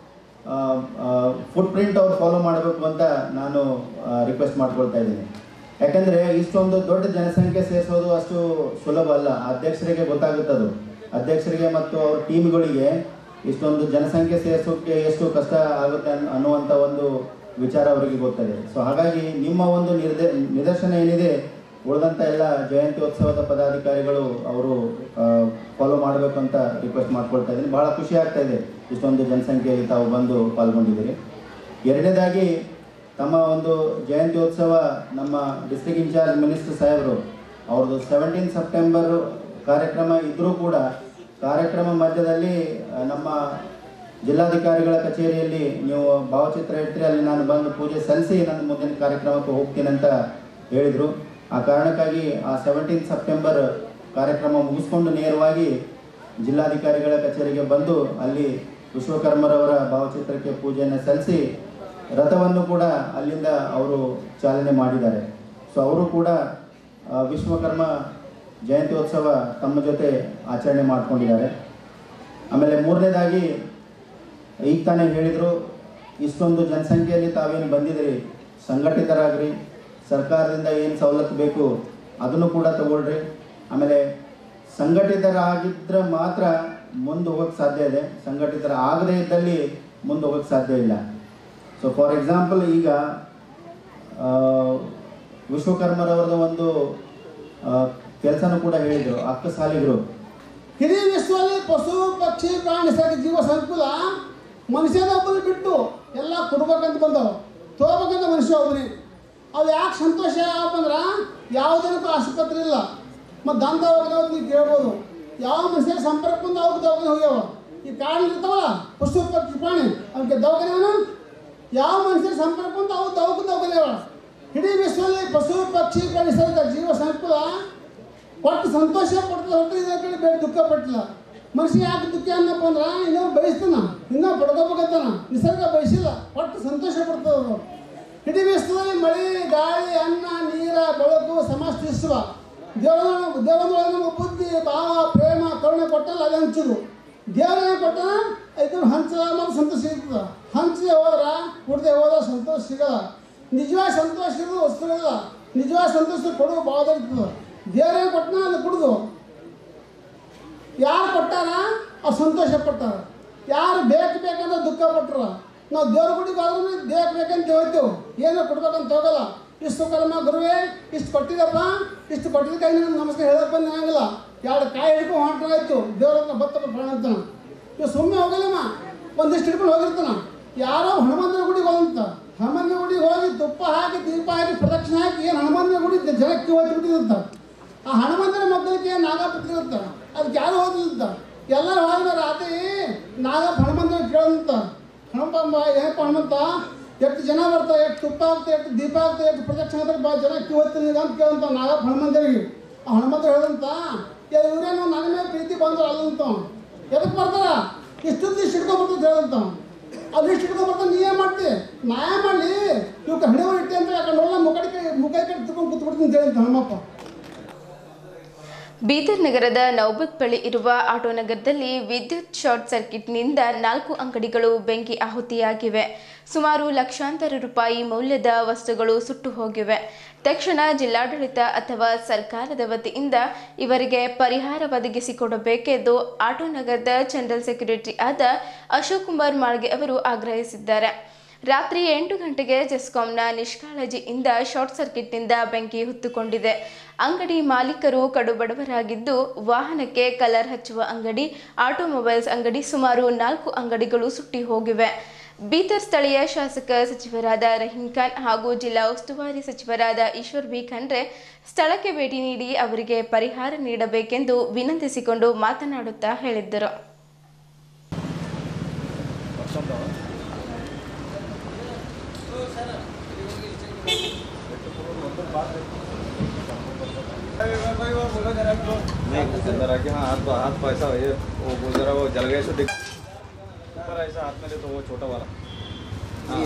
ಫುಟ್ ಪ್ರಿಂಟ್ ಅವ್ರು ಫಾಲೋ ಮಾಡಬೇಕು ಅಂತ ನಾನು ರಿಕ್ವೆಸ್ಟ್ ಮಾಡ್ಕೊಳ್ತಾ ಇದ್ದೀನಿ ಯಾಕಂದರೆ ಇಷ್ಟೊಂದು ದೊಡ್ಡ ಜನಸಂಖ್ಯೆ ಸೇರಿಸೋದು ಅಷ್ಟು ಸುಲಭ ಅಲ್ಲ ಅಧ್ಯಕ್ಷರಿಗೆ ಗೊತ್ತಾಗುತ್ತದು ಅಧ್ಯಕ್ಷರಿಗೆ ಮತ್ತು ಅವ್ರ ಟೀಮ್ಗಳಿಗೆ ಇಷ್ಟೊಂದು ಜನಸಂಖ್ಯೆ ಸೇರಿಸೋಕ್ಕೆ ಎಷ್ಟು ಕಷ್ಟ ಆಗುತ್ತೆ ಅನ್- ಅನ್ನುವಂಥ ಒಂದು ವಿಚಾರ ಅವರಿಗೆ ಗೊತ್ತಿದೆ ಸೊ ಹಾಗಾಗಿ ನಿಮ್ಮ ಒಂದು ನಿರ್ದೇ ನಿದರ್ಶನ ಏನಿದೆ ಉಳಿದಂಥ ಎಲ್ಲ ಜಯಂತ್ಯೋತ್ಸವದ ಪದಾಧಿಕಾರಿಗಳು ಅವರು ಫಾಲೋ ಮಾಡಬೇಕು ಅಂತ ರಿಕ್ವೆಸ್ಟ್ ಮಾಡ್ಕೊಳ್ತಾ ಇದ್ದೀನಿ ಭಾಳ ಖುಷಿ ಆಗ್ತಾ ಇದೆ ಇಷ್ಟೊಂದು ಜನಸಂಖ್ಯೆಯಲ್ಲಿ ತಾವು ಬಂದು ಪಾಲ್ಗೊಂಡಿದ್ದೀರಿ ಎರಡನೇದಾಗಿ ತಮ್ಮ ಒಂದು ಜಯಂತ್ಯೋತ್ಸವ ನಮ್ಮ ಡಿಸ್ಟ್ರಿಕ್ಟ್ ಇನ್ಚಾರ್ಜ್ ಮಿನಿಸ್ಟರ್ ಸಾಹೇಬರು ಅವ್ರದ್ದು ಸೆವೆಂಟೀನ್ ಸೆಪ್ಟೆಂಬರ್ ಕಾರ್ಯಕ್ರಮ ಇದ್ದರೂ ಕೂಡ ಕಾರ್ಯಕ್ರಮ ಮಧ್ಯದಲ್ಲಿ ಆ, ನಮ್ಮ ಜಿಲ್ಲಾಧಿಕಾರಿಗಳ ಕಚೇರಿಯಲ್ಲಿ ನೀವು ಭಾವಚಿತ್ರ ಇಡ್ತೀರಿ ಅಲ್ಲಿ ನಾನು ಬಂದು ಪೂಜೆ ಸಲ್ಲಿಸಿ ನನ್ನ ಮುಂದಿನ ಕಾರ್ಯಕ್ರಮಕ್ಕೆ ಹೋಗ್ತೀನಿ ಅಂತ ಹೇಳಿದರು ಆ ಕಾರಣಕ್ಕಾಗಿ ಆ ಸೆವೆಂಟೀನ್ ಸೆಪ್ಟೆಂಬರ್ ಕಾರ್ಯಕ್ರಮ ಮುಗಿಸ್ಕೊಂಡು ನೇರವಾಗಿ ಜಿಲ್ಲಾಧಿಕಾರಿಗಳ ಕಚೇರಿಗೆ ಬಂದು ಅಲ್ಲಿ ವಿಶ್ವಕರ್ಮರವರ ಭಾವಚಿತ್ರಕ್ಕೆ ಪೂಜೆಯನ್ನು ಸಲ್ಲಿಸಿ ರಥವನ್ನು ಕೂಡ ಅಲ್ಲಿಂದ ಅವರು ಚಾಲನೆ ಮಾಡಿದ್ದಾರೆ ಸೊ ಅವರು ಕೂಡ ಆ, ವಿಶ್ವಕರ್ಮ ಜಯಂತ್ಯೋತ್ಸವ ತಮ್ಮ ಜೊತೆ ಆಚರಣೆ ಮಾಡ್ಕೊಂಡಿದ್ದಾರೆ ಆಮೇಲೆ ಮೂರನೇದಾಗಿ ಈಗ ತಾನೇ ಹೇಳಿದರು ಇಷ್ಟೊಂದು ಜನಸಂಖ್ಯೆಯಲ್ಲಿ ತಾವೇನು ಬಂದಿದ್ದೀರಿ ಸಂಘಟಿತರಾಗ್ರಿ ಸರ್ಕಾರದಿಂದ ಏನು ಸವಲತ್ತು ಬೇಕು ಅದನ್ನು ಕೂಡ ತಗೊಳ್ರಿ ಆಮೇಲೆ ಸಂಘಟಿತರಾಗಿದ್ದರೆ ಮಾತ್ರ ಮುಂದೆ ಹೋಗೋಕ್ಕೆ ಸಾಧ್ಯ ಇದೆ ಸಂಘಟಿತರ ಆಗದೇ ಇದ್ದಲ್ಲಿ ಮುಂದೆ ಹೋಗೋಕ್ಕೆ ಸಾಧ್ಯ ಇಲ್ಲ ಸೊ ಫಾರ್ ಎಕ್ಸಾಂಪಲ್ ಈಗ ಆ, ವಿಶ್ವಕರ್ಮರವರದ ಒಂದು ಕೆಲಸನೂ ಕೂಡ ಹೇಳಿದರು ಅಕ್ಕ ಸಾಲಿಗರು ಇಡೀ ವಿಶ್ವದಲ್ಲಿ ಪಶು ಪಕ್ಷಿ ಪ್ರಾಣಿ ನಿಸರ್ಗ ಜೀವ ಸಂಕುಲ ಮನುಷ್ಯನ ಒಬ್ಬರು ಬಿಟ್ಟು ಎಲ್ಲ ಕೊಡ್ಬೇಕಂತ ಬಂದವು ತೋಬೇಕಂತ ಮನುಷ್ಯ ಒಬ್ಬನೇ ಅವು ಯಾಕೆ ಸಂತೋಷ ಯಾವಪ್ಪ ಅಂದ್ರೆ ಯಾವುದಕ್ಕೂ ಆಸ್ಪತ್ರೆ ಇಲ್ಲ ಮತ್ತು ದಂತ ಹೋಗಿದವ್ ನೀವು ಕೇಳ್ಬೋದು ಯಾವ ಮನುಷ್ಯ ಸಂಪರ್ಕ ಬಂದು ಅವ್ರಿಗೆ ದವಾಖಾನೆ ಹೋಗ್ಯಾವ ಈ ಕಾಡು ಇರ್ತಾವಲ್ಲ ಪಶು ಪಕ್ಷಿ ಪ್ರಾಣಿ ಅವಕ್ಕೆ ದವಾಖಾನೆ ಯಾವ ಮನುಷ್ಯರ ಸಂಪರ್ಕ ಬಂದು ಅವ್ರು ದವಾಖಾನೆ ದವಾಖಾನೆ ಅವ ಇಡೀ ವಿಶ್ವದಲ್ಲಿ ಪಶು ಪಕ್ಷಿ ಪ್ರಾಣಿ ನಿಸರ್ಗ ಜೀವ ಸಂಕುಲ ಒಟ್ಟು ಸಂತೋಷ ಪಡ್ತದೆ ಹೊರತು ಇದ್ರ ಕಡೆ ಬೇರೆ ದುಃಖ ಪಟ್ಟಿಲ್ಲ ಮನುಷ್ಯ ಯಾಕೆ ದುಃಖ ಅನ್ನಪ್ಪ ಅಂದ್ರೆ ಇನ್ನೂ ಬಯಸ್ತಾನ ಇನ್ನೂ ಪಡ್ಕೋಬೇಕಂತಾನ ನಿಸರ್ಗ ಬಯಸಿಲ್ಲ ಒಟ್ಟು ಸಂತೋಷ ಪಡ್ತದೆ ಅದು ಇಡೀ ವಿಶ್ವದಲ್ಲಿ ಮಳೆ ಗಾಳಿ ಅನ್ನ ನೀರ ಬೆಳಕು ಸಮಷ್ಟಿಸುವ ದೇವರ ದೇವರೊಳಗೆ ನಮಗೆ ಬುದ್ಧಿ ಭಾವ ಪ್ರೇಮ ಕರುಣೆ ಕೊಟ್ಟಲ್ಲ ಅದು ಹಂಚುದು ದೇವರ ಕೊಟ್ಟ ಇದನ್ನು ಹಂಚ ಮತ್ತು ಸಂತೋಷ ಸಿಗ್ತದೆ ಹಂಚದೆ ಹೋದ್ರೆ ಕುಡ್ದೆ ಹೋದ್ರೆ ಸಂತೋಷ ಸಿಗಲ್ಲ ನಿಜವಾದ ಸಂತೋಷ ಇರೋದು ವಸ್ತುಗಳಿಲ್ಲ ನಿಜವಾದ ಸಂತೋಷ ಕೊಡುವ ಭಾವ ಇರ್ತದೆ ದೇವರೇ ಕೊಟ್ಟನ ಅದು ಕುಡ್ದು ಯಾರು ಕೊಟ್ಟಾರ ಅವ್ರು ಸಂತೋಷ ಪಟ್ಟಾರ ಯಾರು ಬೇಕು ಬೇಕಂದ್ರೆ ದುಃಖ ಪಟ್ರ ನಾವು ದೇವ್ರ ಗುಡಿಗೆ ಹೋದ್ರೆ ಬೇಕು ಬೇಕಂತ ಹೇಳ್ತೇವೆ ಏನೋ ಕೊಡ್ಬೇಕಂತ ಹೋಗಲ್ಲ ಇಷ್ಟು ಕರ್ಮ ಗುರುವೇ ಇಷ್ಟು ಕೊಟ್ಟಿದಪ್ಪ ಇಷ್ಟು ಕೊಟ್ಟಿದ ಕೈ ನಾನು ನಮಸ್ಕಾರ ಹೇಳಕ್ ಬಂದು ಆಗಲ್ಲ ಎರಡು ಕಾಯಿ ಹಿಡ್ಕೊಂಡು ಹೊಂಟಾಯ್ತು ದೇವ್ರ ಹತ್ರ ಬತ್ತ ಪ್ರಾಣ ಅಂತಾನ ಇವ್ ಸುಮ್ಮನೆ ಹೋಗಲ್ಲಮ್ಮ ಒಂದಿಷ್ಟು ಹಿಡ್ಕೊಂಡು ಹೋಗಿರ್ತಾನ ಯಾರೋ ಹನುಮಂತನ ಗುಡಿಗೆ ಹೋದಂತ ಹನುಮಂತನ ಗುಡಿಗೆ ಹೋಗಿ ತುಪ್ಪ ಹಾಕಿ ದೀಪ ಹಾಕಿ ಪ್ರದಕ್ಷಿಣೆ ಹಾಕಿ ಏನು ಹನುಮಂತನ ಗುಡಿ ಜನಕ್ಕೆ ಹೋಗಿ ಬಿಟ್ಟಿದಂತ ಆ ಹನುಮಂತನ ಮಕ್ಕಳಿಗೆ ನಾಗಪುತ್ರ ಇರುತ್ತೆ ಅದಕ್ಕೆ ಯಾರು ಹೋದಿಲ್ಲ ಎಲ್ಲರೂ ಹೋದ ರಾತ್ರಿ ನಾಗಪ್ಪ ಹನುಮಂತನ ಕೇಳಂತ ಹನುಮಂತ ಏನಪ್ಪ ಹನುಮಂತ ಎಷ್ಟು ಜನ ಬರ್ತಾರೆ ಎಷ್ಟು ತುಪ್ಪ ಆಗ್ತದೆ ಎಷ್ಟು ದೀಪ ಆಗ್ತದೆ ಎಷ್ಟು ಪ್ರದಕ್ಷಿಣೆ ಆಗ್ತದೆ ಭಾಳ ಜನ ಕ್ಯೂ ಹೋಗ್ತೀನಿ ಅಂತ ಕೇಳಂತ ನಾಗಪ್ಪ ಹನುಮಂತರಿಗೆ ಆ ಹನುಮಂತ ಹೇಳಂತ ಇವರೇನು ನನ್ನ ಮೇಲೆ ಪ್ರೀತಿ ಬಂದ್ರು ಅಲ್ಲಂತ ಎದಕ್ಕೆ ಬರ್ತಾರ ಇಷ್ಟು ಲಿಸ್ಟ್ ಇಟ್ಕೊಂಡ್ಬರ್ತಂತ ಹೇಳಂತ ಆ ಲಿಸ್ಟ್ ಇಟ್ಕೊಂಡ್ಬರ್ತಾನೆ ನೀ ಏನು ಮಾಡ್ತಿ ನಾ ಏನು ಮಾಡಲಿ ಇವಕ್ಕೆ ಹಣೆವರು ಇಟ್ಟೆ ಅಂತ ಯಾಕಂದ್ರೆ ನೋಡಲ್ಲ ಮುಖ ಮುಖ ಕಡೆ ತಿಳ್ಕೊಂಡು ಕೂತ್ಬಿಡ್ತೀನಿ ಅಂತ ಹೇಳಿಂತ ನಮ್ಮಪ್ಪ ಬೀದರ್ ನಗರದ ನೌಬತ್ ಬಳಿ ಇರುವ ಆಟೋ ನಗರದಲ್ಲಿ ವಿದ್ಯುತ್ ಶಾರ್ಟ್ ಸರ್ಕ್ಯೂಟ್ನಿಂದ ನಾಲ್ಕು ಅಂಗಡಿಗಳು ಬೆಂಕಿ ಆಹುತಿಯಾಗಿವೆ ಸುಮಾರು ಲಕ್ಷಾಂತರ ರೂಪಾಯಿ ಮೌಲ್ಯದ ವಸ್ತುಗಳು ಸುಟ್ಟು ಹೋಗಿವೆ ತಕ್ಷಣ ಜಿಲ್ಲಾಡಳಿತ ಅಥವಾ ಸರ್ಕಾರದ ವತಿಯಿಂದ ಇವರಿಗೆ ಪರಿಹಾರ ಒದಗಿಸಿಕೊಡಬೇಕೆಂದು ಆಟೋ ನಗರದ ಜನರಲ್ ಸೆಕ್ರೆಟರಿ ಆದ ಅಶೋಕ್ ಕುಮಾರ್ ಮಾಳ್ಗೆ ಅವರು ಆಗ್ರಹಿಸಿದ್ದಾರೆ ರಾತ್ರಿ ಎಂಟು ಗಂಟೆಗೆ ಜೆಸ್ಕಾಂನ ನಿಷ್ಕಾಳಜಿಯಿಂದ ಶಾರ್ಟ್ ಸರ್ಕ್ಯೂಟ್ನಿಂದ ಬೆಂಕಿ ಹೊತ್ತುಕೊಂಡಿದೆ ಅಂಗಡಿ ಮಾಲೀಕರು ಕಡುಬಡವರಾಗಿದ್ದು ವಾಹನಕ್ಕೆ ಕಲರ್ ಹಚ್ಚುವ ಅಂಗಡಿ ಆಟೋಮೊಬೈಲ್ಸ್ ಅಂಗಡಿ ಸುಮಾರು ನಾಲ್ಕು ಅಂಗಡಿಗಳು ಸುಟ್ಟಿ ಹೋಗಿವೆ ಬೀದರ್ ಸ್ಥಳೀಯ ಶಾಸಕ ಸಚಿವರಾದ ರಹೀಂ ಖಾನ್ ಹಾಗೂ ಜಿಲ್ಲಾ ಉಸ್ತುವಾರಿ ಸಚಿವರಾದ ಈಶ್ವರ್ ಬಿ ಖಂಡ್ರೆ ಸ್ಥಳಕ್ಕೆ ಭೇಟಿ ನೀಡಿ ಅವರಿಗೆ ಪರಿಹಾರ ನೀಡಬೇಕೆಂದು ವಿನಂತಿಸಿಕೊಂಡು ಮಾತನಾಡುತ್ತಾ ಹೇಳಿದ್ದರು अंदर आके हाँ हाथ हाथ पैसा ये वो वो जरा वो जल गया सो दिख ऊपर ऐसा हाथ में ले तो वो छोटा वाला हाँ,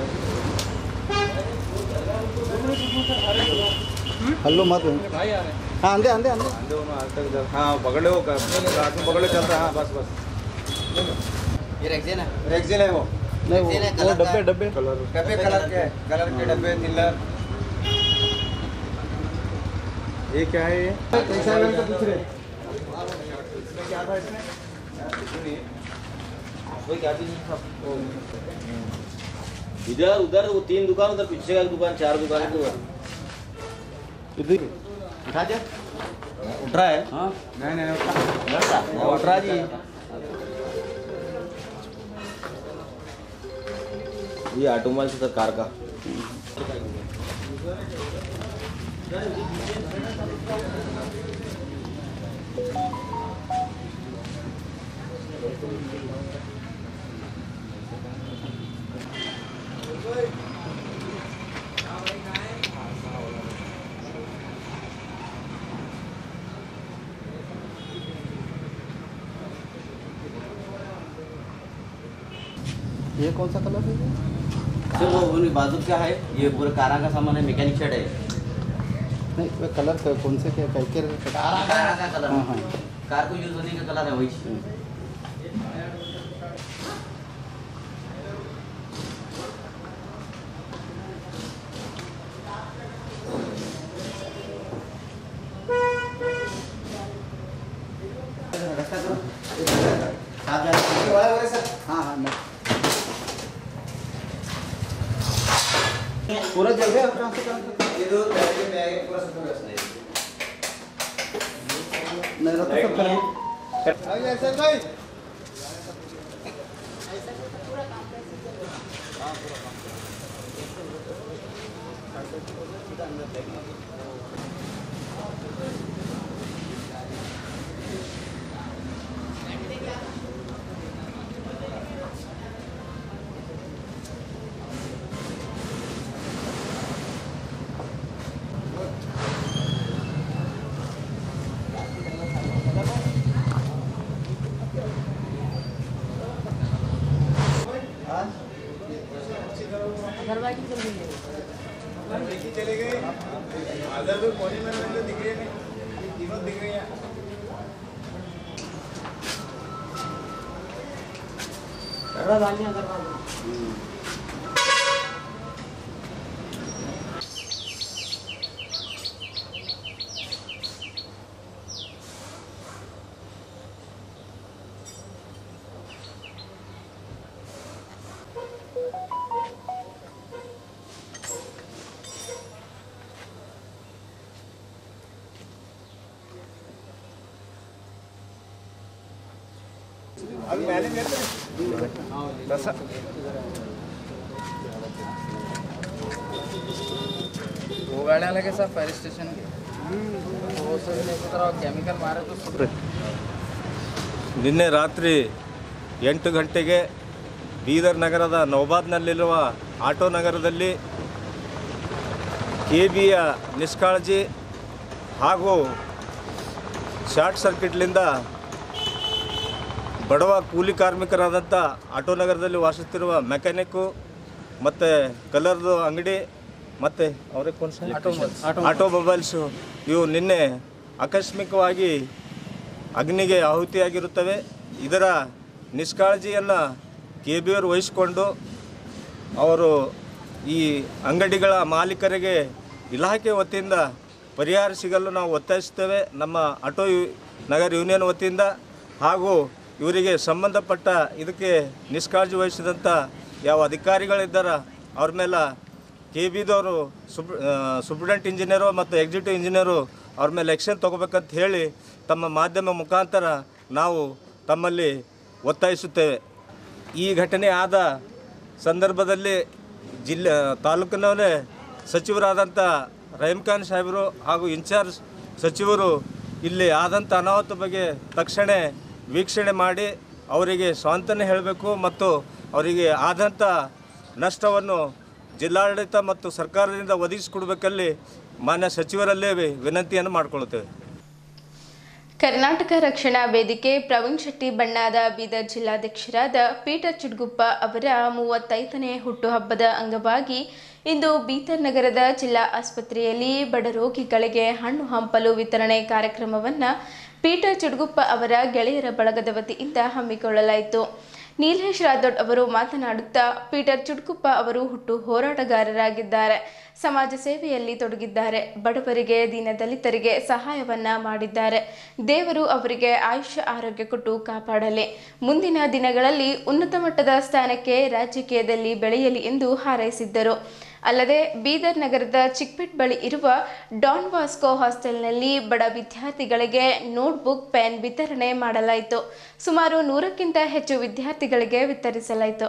हल्लो मत हाँ अंदे अंदे अंदे अंदर दोनों हाथ तक जल हाँ पकड़ ले वो कर हाथ में पकड़ ले चलता है, हाँ बस बस ये रेक्सिन है रेक्सिन है वो नहीं वो वो डब्बे डब्बे डब्बे कलर के कलर के डब्बे नीलर ये क्या है ये कैसा है तो पूछ रहे इसमें क्या था इसमें कुछ नहीं कोई क्या चीज़ सब इधर उधर वो तीन दुकान उधर पीछे का दुकान चार दुकान तो इधर उठा दे उठ रहा है हाँ नहीं नहीं नहीं उठ रहा जी ये ऑटोमोबाइल से कार का ये कौन सा कलर है सर वो उन बाजू क्या है ये पूरे कारा का सामान है मैकेनिक शेड है नहीं वो कलर का कौन से क्या कैके कारा का कलर हाँ हाँ कार को यूज होने का कलर है वही हाँ हाँ मैं पूरा जल गया कहाँ से कहाँ से नहीं रखो सब करेंगे सर भाई चले गए अदर भी कोने में रहने दिख रहे नहीं तीनों दिख रहे हैं अभी मैंने बस वो गाड़ी लगे सब फायर स्टेशन के वो सब नहीं तरह केमिकल मारे तो ನಿನ್ನೆ ರಾತ್ರಿ ಎಂಟು ಗಂಟೆಗೆ ಬೀದರ್ ನಗರದ ನೌಬಾದ್ನಲ್ಲಿರುವ ಆಟೋ ನಗರದಲ್ಲಿ ಕೆ ಬಿಯ ನಿಷ್ಕಾಳಜಿ ಹಾಗೂ ಶಾರ್ಟ್ ಸರ್ಕ್ಯೂಟ್ಲಿಂದ ಬಡವ ಕೂಲಿ ಕಾರ್ಮಿಕರಾದಂಥ ಆಟೋ ನಗರದಲ್ಲಿ ವಾಸಿಸ್ತಿರುವ ಮೆಕ್ಯಾನಿಕ್ಕು ಮತ್ತು ಕಲರ್ದು ಅಂಗಡಿ ಮತ್ತು ಅವ್ರಿಗೆ ಆಟೋಮೊಬೈಲ್ಸು ಇವು ನಿನ್ನೆ ಆಕಸ್ಮಿಕವಾಗಿ ಅಗ್ನಿಗೆ ಆಹುತಿಯಾಗಿರುತ್ತವೆ ಇದರ ನಿಷ್ಕಾಳಜಿಯನ್ನು ಕೆ ಬಿ ಅವರು ವಹಿಸಿಕೊಂಡು ಅವರು ಈ ಅಂಗಡಿಗಳ ಮಾಲೀಕರಿಗೆ ಇಲಾಖೆ ವತಿಯಿಂದ ಪರಿಹಾರ ಸಿಗಲು ನಾವು ಒತ್ತಾಯಿಸುತ್ತೇವೆ ನಮ್ಮ ಆಟೋ ಯು ನಗರ ಯೂನಿಯನ್ ವತಿಯಿಂದ ಹಾಗೂ ಇವರಿಗೆ ಸಂಬಂಧಪಟ್ಟ ಇದಕ್ಕೆ ನಿಷ್ಕಾಳಜಿ ವಹಿಸಿದಂಥ ಯಾವ ಅಧಿಕಾರಿಗಳಿದ್ದಾರ ಅವ್ರ ಮೇಲೆ ಕೆ ಬಿದವರು ಸುಪ್ ಸೂಪ್ರಿಡೆಂಟ್ ಇಂಜಿನಿಯರು ಮತ್ತು ಎಕ್ಸಿಕ್ಯೂಟಿವ್ ಇಂಜಿನಿಯರು ಅವ್ರ ಮೇಲೆ ಆ್ಯಕ್ಷನ್ ತೊಗೋಬೇಕಂತ ಹೇಳಿ ತಮ್ಮ ಮಾಧ್ಯಮ ಮುಖಾಂತರ ನಾವು ತಮ್ಮಲ್ಲಿ ಒತ್ತಾಯಿಸುತ್ತೇವೆ ಈ ಘಟನೆ ಆದ ಸಂದರ್ಭದಲ್ಲಿ ಜಿಲ್ಲೆ ತಾಲೂಕಿನವರೇ ಸಚಿವರಾದಂಥ ರಹೀಮ್ ಖಾನ್ ಸಾಹೇಬರು ಹಾಗೂ ಇನ್ಚಾರ್ಜ್ ಸಚಿವರು ಇಲ್ಲಿ ಆದಂಥ ಅನಾಹುತ ಬಗ್ಗೆ ತಕ್ಷಣ ವೀಕ್ಷಣೆ ಮಾಡಿ ಅವರಿಗೆ ಸ್ವಾಂತನೆ ಹೇಳಬೇಕು ಮತ್ತು ಅವರಿಗೆ ಆದಂಥ ನಷ್ಟವನ್ನು ಜಿಲ್ಲಾಡಳಿತ ಮತ್ತು ಸರ್ಕಾರದಿಂದ ಒದಗಿಸಿಕೊಡ್ಬೇಕಲ್ಲಿ ಮಾನ್ಯ ಸಚಿವರಲ್ಲೇ ವಿನಂತಿಯನ್ನು ಮಾಡಿಕೊಳ್ಳುತ್ತೇವೆ ಕರ್ನಾಟಕ ರಕ್ಷಣಾ ವೇದಿಕೆ ಪ್ರವೀಣ್ ಶೆಟ್ಟಿ ಬಣ್ಣಾದ ಬೀದರ್ ಜಿಲ್ಲಾಧ್ಯಕ್ಷರಾದ ಪೀಟರ್ ಚುಡ್ಗುಪ್ಪ ಅವರ ಮೂವತ್ತೈದನೇ ಹುಟ್ಟುಹಬ್ಬದ ಅಂಗವಾಗಿ ಇಂದು ಬೀದರ್ ನಗರದ ಜಿಲ್ಲಾ ಆಸ್ಪತ್ರೆಯಲ್ಲಿ ಬಡ ರೋಗಿಗಳಿಗೆ ಹಣ್ಣು ಹಂಪಲು ವಿತರಣೆ ಕಾರ್ಯಕ್ರಮವನ್ನು ಪೀಟರ್ ಚುಡ್ಗುಪ್ಪ ಅವರ ಗೆಳೆಯರ ಬಳಗದ ವತಿಯಿಂದ ಹಮ್ಮಿಕೊಳ್ಳಲಾಯಿತು ನೀಲೇಶ್ ರಾಥೋಡ್ ಅವರು ಮಾತನಾಡುತ್ತಾ ಪೀಟರ್ ಚುಡ್ಕುಪ್ಪ ಅವರು ಹುಟ್ಟು ಹೋರಾಟಗಾರರಾಗಿದ್ದಾರೆ ಸಮಾಜ ಸೇವೆಯಲ್ಲಿ ತೊಡಗಿದ್ದಾರೆ ಬಡವರಿಗೆ ದೀನದಲಿತರಿಗೆ ಸಹಾಯವನ್ನ ಮಾಡಿದ್ದಾರೆ ದೇವರು ಅವರಿಗೆ ಆಯುಷ್ಯ ಆರೋಗ್ಯ ಕೊಟ್ಟು ಕಾಪಾಡಲಿ ಮುಂದಿನ ದಿನಗಳಲ್ಲಿ ಉನ್ನತ ಮಟ್ಟದ ಸ್ಥಾನಕ್ಕೆ ರಾಜಕೀಯದಲ್ಲಿ ಬೆಳೆಯಲಿ ಎಂದು ಹಾರೈಸಿದ್ದರು ಅಲ್ಲದೆ ಬೀದರ್ ನಗರದ ಚಿಕ್ಪೇಟ್ ಬಳಿ ಇರುವ ಡಾನ್ ಬಾಸ್ಕೋ ಹಾಸ್ಟೆಲ್ನಲ್ಲಿ ಬಡ ವಿದ್ಯಾರ್ಥಿಗಳಿಗೆ ನೋಟ್ಬುಕ್ ಪೆನ್ ವಿತರಣೆ ಮಾಡಲಾಯಿತು ಸುಮಾರು ನೂರಕ್ಕಿಂತ ಹೆಚ್ಚು ವಿದ್ಯಾರ್ಥಿಗಳಿಗೆ ವಿತರಿಸಲಾಯಿತು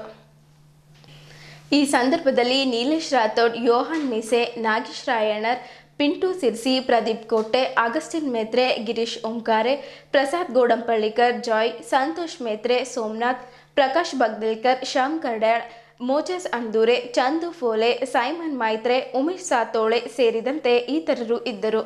ಈ ಸಂದರ್ಭದಲ್ಲಿ ನೀಲೇಶ್ ರಾಥೋಡ್ ಯೋಹಾನ್ ಮೀಸೆ Nagesh ರಾಯಣ್ಣರ್ Pintu Sirsi Pradeep Kote Augustine Metre Girish Omkare Prasad Godampallikar Joy Santosh Metre Somnath Prakash Bagdilkar Shyam Kardyal Moses Andure Chandu Phole Simon Maitre Umesh Satole ಸೇರಿದಂತೆ ಇತರರು ಇದ್ದರು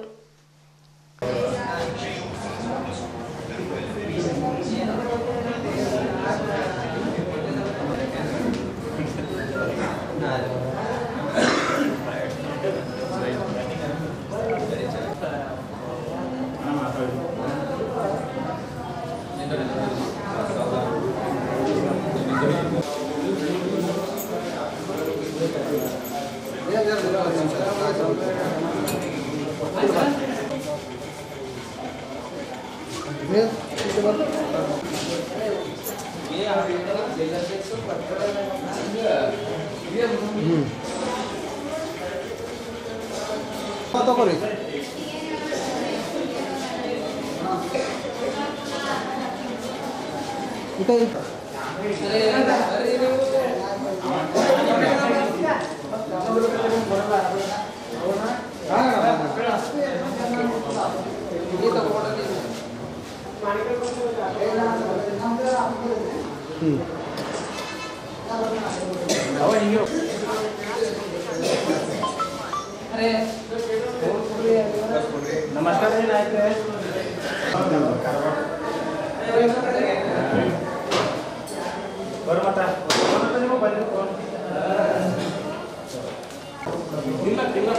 ತಗೋರಿ ನಮಸ್ಕಾರ ಏನಾಯ್ತು ಬರು ಮತ್ತ ನೀವು ಬನ್ನಿ ಇಲ್ಲ ಇಲ್ಲ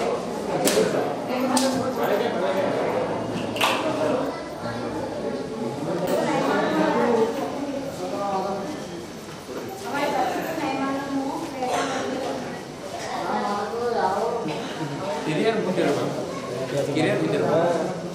ಹಿರಿಯರು ಮುಂದಿರಬೇಕು ಹಿರಿಯರು ಮುಂದಿರಬೇಕು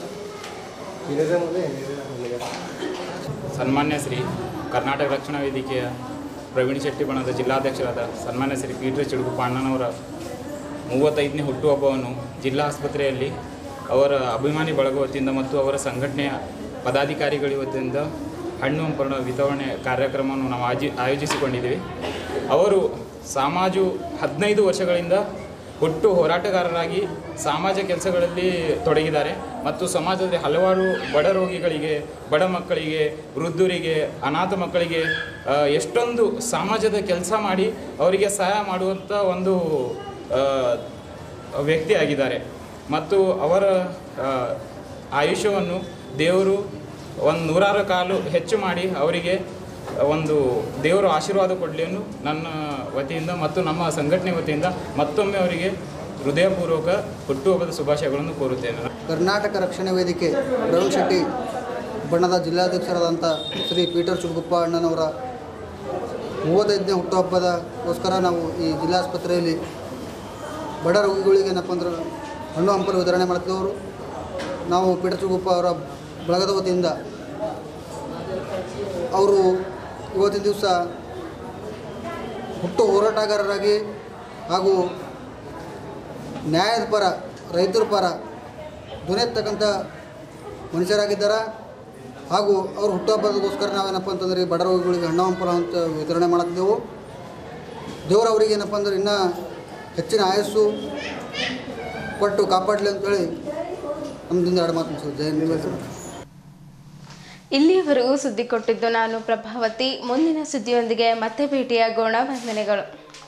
ಸನ್ಮಾನ್ಯ ಶ್ರೀ ಕರ್ನಾಟಕ ರಕ್ಷಣಾ ವೇದಿಕೆಯ ಪ್ರವೀಣ್ ಶೆಟ್ಟಿ ಬಣದ ಜಿಲ್ಲಾಧ್ಯಕ್ಷರಾದ ಸನ್ಮಾನ್ಯ ಶ್ರೀ ಪೀಟ್ರ ಚಿಡುಗುಪ್ಪ ಅಣ್ಣನವರ ಮೂವತ್ತೈದನೇ ಹುಟ್ಟುಹಬ್ಬವನ್ನು ಜಿಲ್ಲಾ ಆಸ್ಪತ್ರೆಯಲ್ಲಿ ಅವರ ಅಭಿಮಾನಿ ಬಳಗ ವತಿಯಿಂದ ಮತ್ತು ಅವರ ಸಂಘಟನೆಯ ಪದಾಧಿಕಾರಿಗಳ ವತಿಯಿಂದ ಹಣ್ಣು ಹಂಪಲು ವಿತರಣೆ ಕಾರ್ಯಕ್ರಮವನ್ನು ನಾವು ಆಜಿ ಆಯೋಜಿಸಿಕೊಂಡಿದ್ದೀವಿ ಅವರು ಸಮಾಜು ಹದಿನೈದು ವರ್ಷಗಳಿಂದ ಹುಟ್ಟು ಹೋರಾಟಗಾರರಾಗಿ ಸಮಾಜ ಕೆಲಸಗಳಲ್ಲಿ ತೊಡಗಿದ್ದಾರೆ ಮತ್ತು ಸಮಾಜದಲ್ಲಿ ಹಲವಾರು ಬಡ ರೋಗಿಗಳಿಗೆ ಬಡ ಮಕ್ಕಳಿಗೆ ವೃದ್ಧರಿಗೆ ಅನಾಥ ಮಕ್ಕಳಿಗೆ ಆ, ಎಷ್ಟೊಂದು ಸಮಾಜದ ಕೆಲಸ ಮಾಡಿ ಅವರಿಗೆ ಸಹಾಯ ಮಾಡುವಂಥ ಒಂದು ಆ, ವ್ಯಕ್ತಿಯಾಗಿದ್ದಾರೆ ಮತ್ತು ಅವರ ಆ, ಆಯುಷ್ಯವನ್ನು ದೇವರು ಒಂದು ನೂರಾರು ಕಾಲು ಹೆಚ್ಚು ಮಾಡಿ ಅವರಿಗೆ ಒಂದು ದೇವರು ಆಶೀರ್ವಾದ ಕೊಡಲಿ ಅನ್ನೋ ನನ್ನ ವತಿಯಿಂದ ಮತ್ತು ನಮ್ಮ ಸಂಘಟನೆ ವತಿಯಿಂದ ಮತ್ತೊಮ್ಮೆ ಅವರಿಗೆ ಹೃದಯಪೂರ್ವಕ ಹುಟ್ಟುಹಬ್ಬದ ಶುಭಾಶಯಗಳನ್ನು ಕೋರುತ್ತೇನೆ ಕರ್ನಾಟಕ ರಕ್ಷಣೆ ವೇದಿಕೆ ಪ್ರವೀಣ್ ಶೆಟ್ಟಿ ಬಣ್ಣದ ಜಿಲ್ಲಾಧ್ಯಕ್ಷರಾದಂಥ ಶ್ರೀ ಪೀಟರ್ ಚುಡುಗುಪ್ಪ ಅಣ್ಣನವರ ಮೂವತ್ತೈದನೇ ಹುಟ್ಟುಹಬ್ಬದಗೋಸ್ಕರ ನಾವು ಈ ಜಿಲ್ಲಾಸ್ಪತ್ರೆಯಲ್ಲಿ ಬಡ ರೋಗಿಗಳಿಗೆ ಏನಪ್ಪ ಅಂದ್ರೆ ಹಣ್ಣು ಹಂಪಲು ವಿತರಣೆ ಮಾಡ್ತಿದ್ದವರು ನಾವು ಪೀಟರ್ ಚುಡುಗುಪ್ಪ ಅವರ ಬಳಗದ ವತಿಯಿಂದ ಅವರು ಇವತ್ತಿನ ದಿವಸ ಹುಟ್ಟು ಹೋರಾಟಗಾರರಾಗಿ ಹಾಗೂ ನ್ಯಾಯದ ಪರ ರೈತರ ಪರ ಧ್ವನಿ ಎತ್ತಕ್ಕಂಥ ಮನುಷ್ಯರಾಗಿದ್ದಾರೆ ಹಾಗೂ ಅವ್ರ ಹುಟ್ಟುಹಬ್ಬದಗೋಸ್ಕರ ನಾವೇನಪ್ಪ ಅಂತಂದ್ರೆ ಈ ಬಡ ರೋಗಿಗಳಿಗೆ ಹಣ್ಣು ಹಂಪಲ ಅಂತ ವಿತರಣೆ ಮಾಡ್ತಿದ್ದೆವು ದೇವರು ಅವರಿಗೆ ಏನಪ್ಪ ಅಂದ್ರೆ ಇನ್ನೂ ಹೆಚ್ಚಿನ ಆಯಸ್ಸು ಕೊಟ್ಟು ಕಾಪಾಡಲಿ ಅಂತೇಳಿ ನಮ್ಮದಿಂದ ಎರಡು ಮಾತು ಮುಗಿಸೋದು ಜೈ ಹಿಂದ್. ಇಲ್ಲಿಯವರೆಗೂ ಸುದ್ದಿ ಕೊಟ್ಟಿದ್ದು ನಾನು ಪ್ರಭಾವತಿ ಮುಂದಿನ ಸುದ್ದಿಯೊಂದಿಗೆ ಮತ್ತೆ ಭೇಟಿಯಾಗೋಣ ವಂದನೆಗಳು